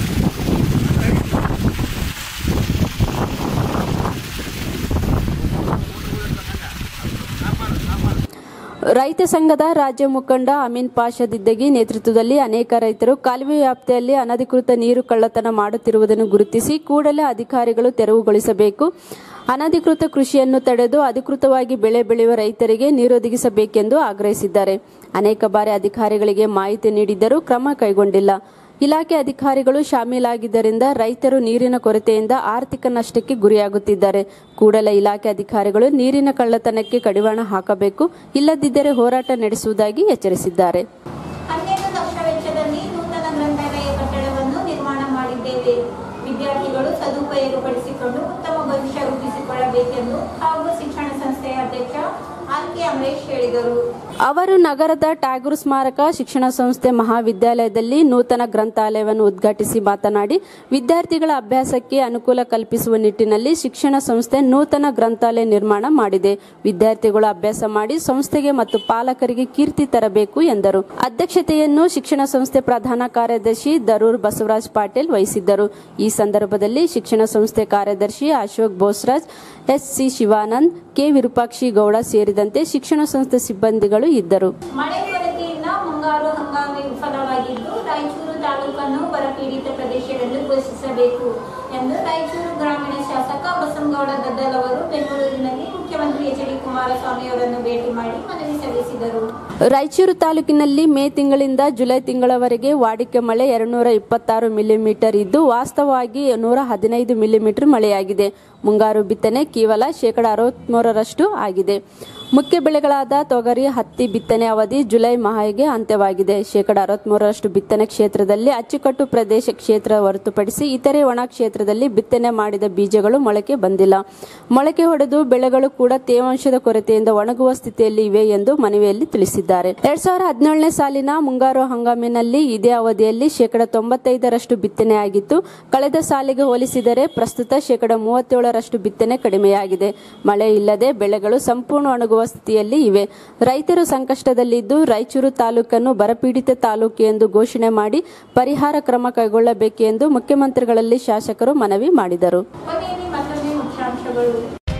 ರೈತ ಸಂಘದ ರಾಜ್ಯ ಮುಖಂಡ ಅಮೀನ್ ಪಾಷಾ ದಿದ್ದಗಿ ನೇತೃತ್ವದಲ್ಲಿ ಅನೇಕ ರೈತರು ಕಾಲುವೆ ವ್ಯಾಪ್ತಿಯಲ್ಲಿ ಅನಧಿಕೃತ ನೀರು ಕಳ್ಳತನ ಮಾಡುತ್ತಿರುವುದನ್ನು ಗುರುತಿಸಿ ಕೂಡಲೇ ಅಧಿಕಾರಿಗಳು ತೆರವುಗೊಳಿಸಬೇಕು ಅನಧಿಕೃತ ಕೃಷಿಯನ್ನು ತಡೆದು ಅಧಿಕೃತವಾಗಿ ಬೆಳೆ ಬೆಳೆಯುವ ರೈತರಿಗೆ ನೀರೊದಗಿಸಬೇಕೆಂದು ಆಗ್ರಹಿಸಿದ್ದಾರೆ ಅನೇಕ ಬಾರಿ ಅಧಿಕಾರಿಗಳಿಗೆ ಮಾಹಿತಿ ನೀಡಿದ್ದರೂ ಕ್ರಮ ಕೈಗೊಂಡಿಲ್ಲ ಇಲಾಖೆ ಅಧಿಕಾರಿಗಳು ಶಾಮೀಲಾಗಿದ್ದರಿಂದ ರೈತರು ನೀರಿನ ಕೊರತೆಯಿಂದ ಆರ್ಥಿಕ ನಷ್ಟಕ್ಕೆ ಗುರಿಯಾಗುತ್ತಿದ್ದಾರೆ ಕೂಡಲೇ ಇಲಾಖೆ ಅಧಿಕಾರಿಗಳು ನೀರಿನ ಕಳ್ಳತನಕ್ಕೆ ಕಡಿವಾಣ ಹಾಕಬೇಕು ಇಲ್ಲದಿದ್ದರೆ ಹೋರಾಟ ನಡೆಸುವುದಾಗಿ ಎಚ್ಚರಿಸಿದ್ದಾರೆ ಹನ್ನೆರಡು ಲಕ್ಷ ವೆಚ್ಚದಲ್ಲಿ ನೂತನ ಗ್ರಂಥಾಲಯ ಕಟ್ಟಡವನ್ನು ನಿರ್ಮಾಣ ಮಾಡಿದ್ದೇವೆ ವಿದ್ಯಾರ್ಥಿಗಳು ಸದುಪಯೋಗಪಡಿಸಿಕೊಂಡು ಉತ್ತಮ ಭವಿಷ್ಯ ರೂಪಿಸಿಕೊಳ್ಳಬೇಕೆಂದು ಹಾಗೂ ಶಿಕ್ಷಣ ಸಂಸ್ಥೆಯ ಅಧ್ಯಕ್ಷ ಆರ್ ಕೆ ಅಮರೇಶ್ ಹೇಳಿದರು ಅವರು ನಗರದ ಟ್ಯಾಗೂರ್ ಸ್ಮಾರಕ ಶಿಕ್ಷಣ ಸಂಸ್ಥೆ ಮಹಾವಿದ್ಯಾಲಯದಲ್ಲಿ ನೂತನ ಗ್ರಂಥಾಲಯವನ್ನು ಉದ್ಘಾಟಿಸಿ ಮಾತನಾಡಿ ವಿದ್ಯಾರ್ಥಿಗಳ ಅಭ್ಯಾಸಕ್ಕೆ ಅನುಕೂಲ ಕಲ್ಪಿಸುವ ನಿಟ್ಟಿನಲ್ಲಿ ಶಿಕ್ಷಣ ಸಂಸ್ಥೆ ನೂತನ ಗ್ರಂಥಾಲಯ ನಿರ್ಮಾಣ ಮಾಡಿದೆ ವಿದ್ಯಾರ್ಥಿಗಳು ಅಭ್ಯಾಸ ಮಾಡಿ ಸಂಸ್ಥೆಗೆ ಮತ್ತು ಪಾಲಕರಿಗೆ ಕೀರ್ತಿ ತರಬೇಕು ಎಂದರು ಅಧ್ಯಕ್ಷತೆಯನ್ನು ಶಿಕ್ಷಣ ಸಂಸ್ಥೆ ಪ್ರಧಾನ ಕಾರ್ಯದರ್ಶಿ ದರೂರ್ ಬಸವರಾಜ್ ಪಾಟೀಲ್ ವಹಿಸಿದ್ದರು ಈ ಸಂದರ್ಭದಲ್ಲಿ ಶಿಕ್ಷಣ ಸಂಸ್ಥೆ ಕಾರ್ಯದರ್ಶಿ Ashok Bosraj S C Shivanand K Virupakshi Gowda ಸೇರಿದಂತೆ ಶಿಕ್ಷಣ ಸಂಸ್ಥೆ ಸಿಬ್ಬಂದಿಗಳು ಇದ್ದರು ಮಳೆ ಕೊರತೆಯಿಂದ ಮುಂಗಾರು ಹಂಗಾಮು ವಿಫಲವಾಗಿದ್ದು ರಾಯಚೂರು ತಾಲೂಕನ್ನು ಬರಪೀಡಿತ ಪ್ರದೇಶವೆಂದು ಘೋಷಿಸಬೇಕು ಎಂದು ರಾಯಚೂರು ಗ್ರಾಮೀಣ ಶಾಸಕ ಬಸನಗೌಡ ಗದ್ದಲ್ ಅವರು ಬೆಂಗಳೂರಿನಲ್ಲಿ ಮುಖ್ಯಮಂತ್ರಿ ಎಚ್ ಡಿ ಕುಮಾರಸ್ವಾಮಿ ಅವರನ್ನು ಭೇಟಿ ಮಾಡಿ ಮನವಿ ಸಲ್ಲಿಸಿದರು ರಾಯಚೂರು ತಾಲೂಕಿನಲ್ಲಿ ಮೇ ತಿಂಗಳಿಂದ ಜುಲೈ ತಿಂಗಳವರೆಗೆ ವಾಡಿಕೆ ಮಳೆ ಎರಡ್ನೂರ ಇಪ್ಪತ್ತಾರು ಮಿಲಿಮೀಟರ್ ಇದ್ದು ವಾಸ್ತವವಾಗಿ ನೂರ ಹದಿನೈದು ಮಿಲಿಮೀಟರ್ ಮಳೆಯಾಗಿದೆ ಮುಂಗಾರು ಬಿತ್ತನೆ ಕೇವಲ ಶೇಕಡ ಅರವತ್ಮೂರರಷ್ಟು ಆಗಿದೆ ಮುಖ್ಯ ಬೆಳೆಗಳಾದ ತೊಗರಿ ಹತ್ತಿ ಬಿತ್ತನೆ ಅವಧಿ ಜುಲೈ ಮಾಹೆಗೆ ಅಂತ್ಯವಾಗಿದೆ ಶೇಕಡ ಅರವತ್ಮೂರರಷ್ಟು ಬಿತ್ತನೆ ಕ್ಷೇತ್ರದಲ್ಲಿ ಅಚ್ಚುಕಟ್ಟು ಪ್ರದೇಶ ಕ್ಷೇತ್ರ ಹೊರತುಪಡಿಸಿ ಇತರೆ ಒಣ ಕ್ಷೇತ್ರದಲ್ಲಿ ಬಿತ್ತನೆ ಮಾಡಿದ ಬೀಜಗಳು ಮೊಳಕೆ ಬಂದಿಲ್ಲ ಮೊಳಕೆ ಹೊಡೆದು ಬೆಳೆಗಳು ಕೂಡ ತೇವಾಂಶದ ಕೊರತೆಯಿಂದ ಒಣಗುವ ಸ್ಥಿತಿಯಲ್ಲಿ ಇವೆ ಎಂದು ಮನವಿಯಲ್ಲಿ ತಿಳಿಸಿದ್ದಾರೆ ಎರಡ್ ಸಾವಿರದ ಹದಿನೇಳನೇ ಸಾಲಿನ ಮುಂಗಾರು ಹಂಗಾಮಿನಲ್ಲಿ ಇದೇ ಅವಧಿಯಲ್ಲಿ ಶೇಕಡ ತೊಂಬತ್ತೈದರಷ್ಟು ಬಿತ್ತನೆಯಾಗಿತ್ತು ಕಳೆದ ಸಾಲಿಗೆ ಹೋಲಿಸಿದರೆ ಪ್ರಸ್ತುತ ಶೇಕಡ ಮೂವತ್ತೇಳರಷ್ಟು ಬಿತ್ತನೆ ಕಡಿಮೆಯಾಗಿದೆ ಮಳೆ ಇಲ್ಲದೆ ಬೆಳೆಗಳು ಸಂಪೂರ್ಣ ಒಣಗುವ ಸ್ಥಿತಿಯಲ್ಲಿ ಇವೆ ರೈತರು ಸಂಕಷ್ಟದಲ್ಲಿದ್ದು ರಾಯಚೂರು ತಾಲೂಕನ್ನು ಬರಪೀಡಿತ ತಾಲೂಕು ಎಂದು ಘೋಷಣೆ ಮಾಡಿ ಪರಿಹಾರ ಕ್ರಮ ಕೈಗೊಳ್ಳಬೇಕು ಎಂದು ಮುಖ್ಯಮಂತ್ರಿಗಳಲ್ಲಿ ಶಾಸಕರು ಮನವಿ ಮಾಡಿದರು ಕೊನೆಯಲ್ಲಿ ಮತ್ತೊಮ್ಮೆ ಮುಖ್ಯಾಂಶಗಳು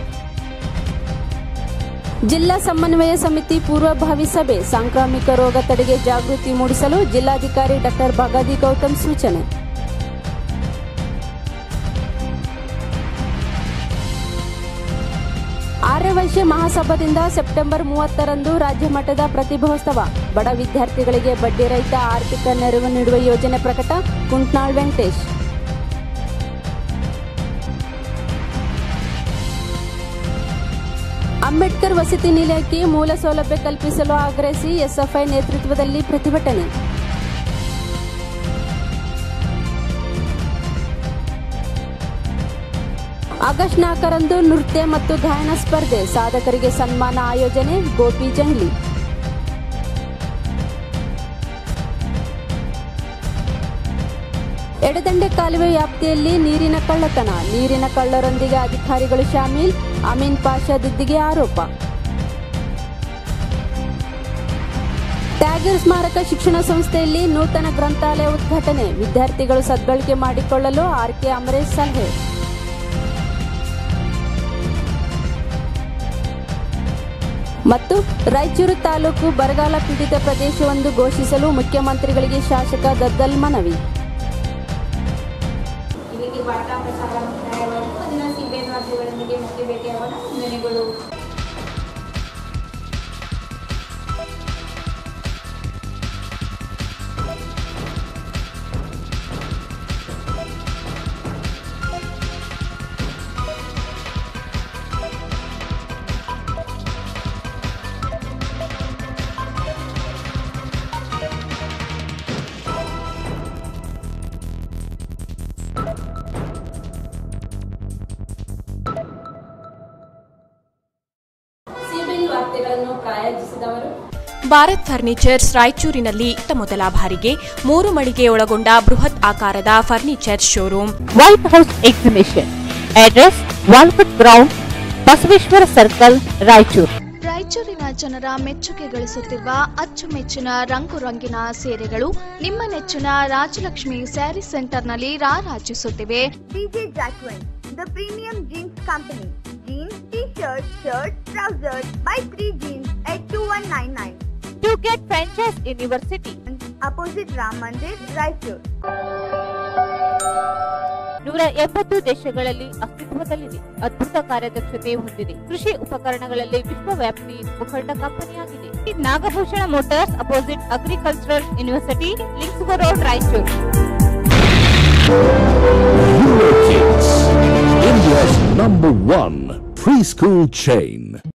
ಜಿಲ್ಲಾ ಸಮನ್ವಯ ಸಮಿತಿ ಪೂರ್ವಭಾವಿ ಸಭೆ ಸಾಂಕ್ರಾಮಿಕ ರೋಗ ತಡೆಗೆ ಜಾಗೃತಿ ಮೂಡಿಸಲು ಜಿಲ್ಲಾಧಿಕಾರಿ ಡಾಕ್ಟರ್ ಬಗಾದಿ ಗೌತಮ್ ಸೂಚನೆ ಆರ್ಯವೈಶ್ಯ ಮಹಾಸಭಾದಿಂದ ಸೆಪ್ಟೆಂಬರ್ ಮೂವತ್ತರಂದು ರಾಜ್ಯ ಮಟ್ಟದ ಪ್ರತಿಭೋತ್ಸವ ಬಡ ವಿದ್ಯಾರ್ಥಿಗಳಿಗೆ ಬಡ್ಡಿ ರಹಿತ ಆರ್ಥಿಕ ನೆರವು ನೀಡುವ ಯೋಜನೆ ಪ್ರಕಟ ಕುಂಟ್ನಾಳ್ ವೆಂಕಟೇಶ್ ಅಂಬೇಡ್ಕರ್ ವಸತಿ ನಿಲಯಕ್ಕೆ ಮೂಲ ಸೌಲಭ್ಯ ಕಲ್ಪಿಸಲು ಆಗ್ರಹಿಸಿ ಎಸ್ಎಫ್ಐ ನೇತೃತ್ವದಲ್ಲಿ ಪ್ರತಿಭಟನೆ ಆಗಸ್ಟ್ ನಾಲ್ಕರಂದು ನೃತ್ಯ ಮತ್ತು ಗಾಯನ ಸ್ಪರ್ಧೆ ಸಾಧಕರಿಗೆ ಸನ್ಮಾನ ಆಯೋಜನೆ ಗೋಪಿ ಜಂಗ್ಲಿ ಎಡದಂಡೆ ಕಾಲುವೆ ವ್ಯಾಪ್ತಿಯಲ್ಲಿ ನೀರಿನ ಕಳ್ಳತನ ನೀರಿನ ಕಳ್ಳರೊಂದಿಗೆ ಅಧಿಕಾರಿಗಳು ಶಾಮೀಲ್ ಅಮೀನ್ ಪಾಷಾ ದಿದ್ದಿಗೆ ಆರೋಪ ಟ್ಯಾಗರ್ ಸ್ಮಾರಕ ಶಿಕ್ಷಣ ಸಂಸ್ಥೆಯಲ್ಲಿ ನೂತನ ಗ್ರಂಥಾಲಯ ಉದ್ಘಾಟನೆ ವಿದ್ಯಾರ್ಥಿಗಳು ಸದ್ಬಳಕೆ ಮಾಡಿಕೊಳ್ಳಲು ಆರ್ಕೆ ಅಮರೇಶ್ ಸಲಹೆ ಮತ್ತು ರಾಯಚೂರು ತಾಲೂಕು ಬರಗಾಲ ಪೀಡಿತ ಪ್ರದೇಶವೊಂದು ಘೋಷಿಸಲು ಮುಖ್ಯಮಂತ್ರಿಗಳಿಗೆ ಶಾಸಕ ದದ್ದಲ್ ಮನವಿ ಇಲ್ಲಿಗೆ ವಾರ್ತಾ ಪ್ರಸಾರ ಮುಕ್ತಾಯವಾಯಿತು ಮುಂದಿನ ಸಿಬಿಎನ್ ವಾರ್ತೆಗಳೊಂದಿಗೆ ಮತ್ತೆ ಭೇಟಿಯಾಗೋಣ ವಂದನೆಗಳು ಪ್ರಾಯೋಜಿಸಿದವರು ಭಾರತ್ ಫರ್ನಿಚರ್ಸ್ ರಾಯಚೂರಿನಲ್ಲಿ ಇತ್ತ ಮೊದಲ ಬಾರಿಗೆ ಮೂರು ಮಳಿಗೆ ಒಳಗೊಂಡ ಬೃಹತ್ ಆಕಾರದ furniture showroom white house exhibition address Walkat ground Basaveshwara circle Raichur ರಾಯಚೂರಿನ ಜನರ ಮೆಚ್ಚುಗೆ ಗಳಿಸುತ್ತಿರುವ ಅಚ್ಚುಮೆಚ್ಚಿನ ರಂಗು ರಂಗಿನ ಸೀರೆಗಳು ನಿಮ್ಮ ನೆಚ್ಚಿನ ರಾಜಲಕ್ಷ್ಮಿ ಸ್ಯಾರಿ ಸೆಂಟರ್ನಲ್ಲಿ ರಾರಾಜಿಸುತ್ತಿವೆ DJ Jacquin, the premium jeans company. Jeans, t-shirts, shirts, trousers. Buy three jeans at 2199. To get franchise in your city. Opposite Ram Mandir, Raichur. ನೂರ ಎಂಬತ್ತು ದೇಶಗಳಲ್ಲಿ ಅಸ್ತಿತ್ವದಲ್ಲಿದೆ ಅದ್ಭುತ ಕಾರ್ಯದಕ್ಷತೆ ಹೊಂದಿದೆ ಕೃಷಿ ಉಪಕರಣಗಳಲ್ಲಿ ವಿಶ್ವವ್ಯಾಪಿ ಮುಖಂಡ ಕಂಪನಿಯಾಗಿದೆ ಈ Nagabhushana motors opposite agricultural university Lingsugur road Raichur Eurokids, India's number one preschool chain.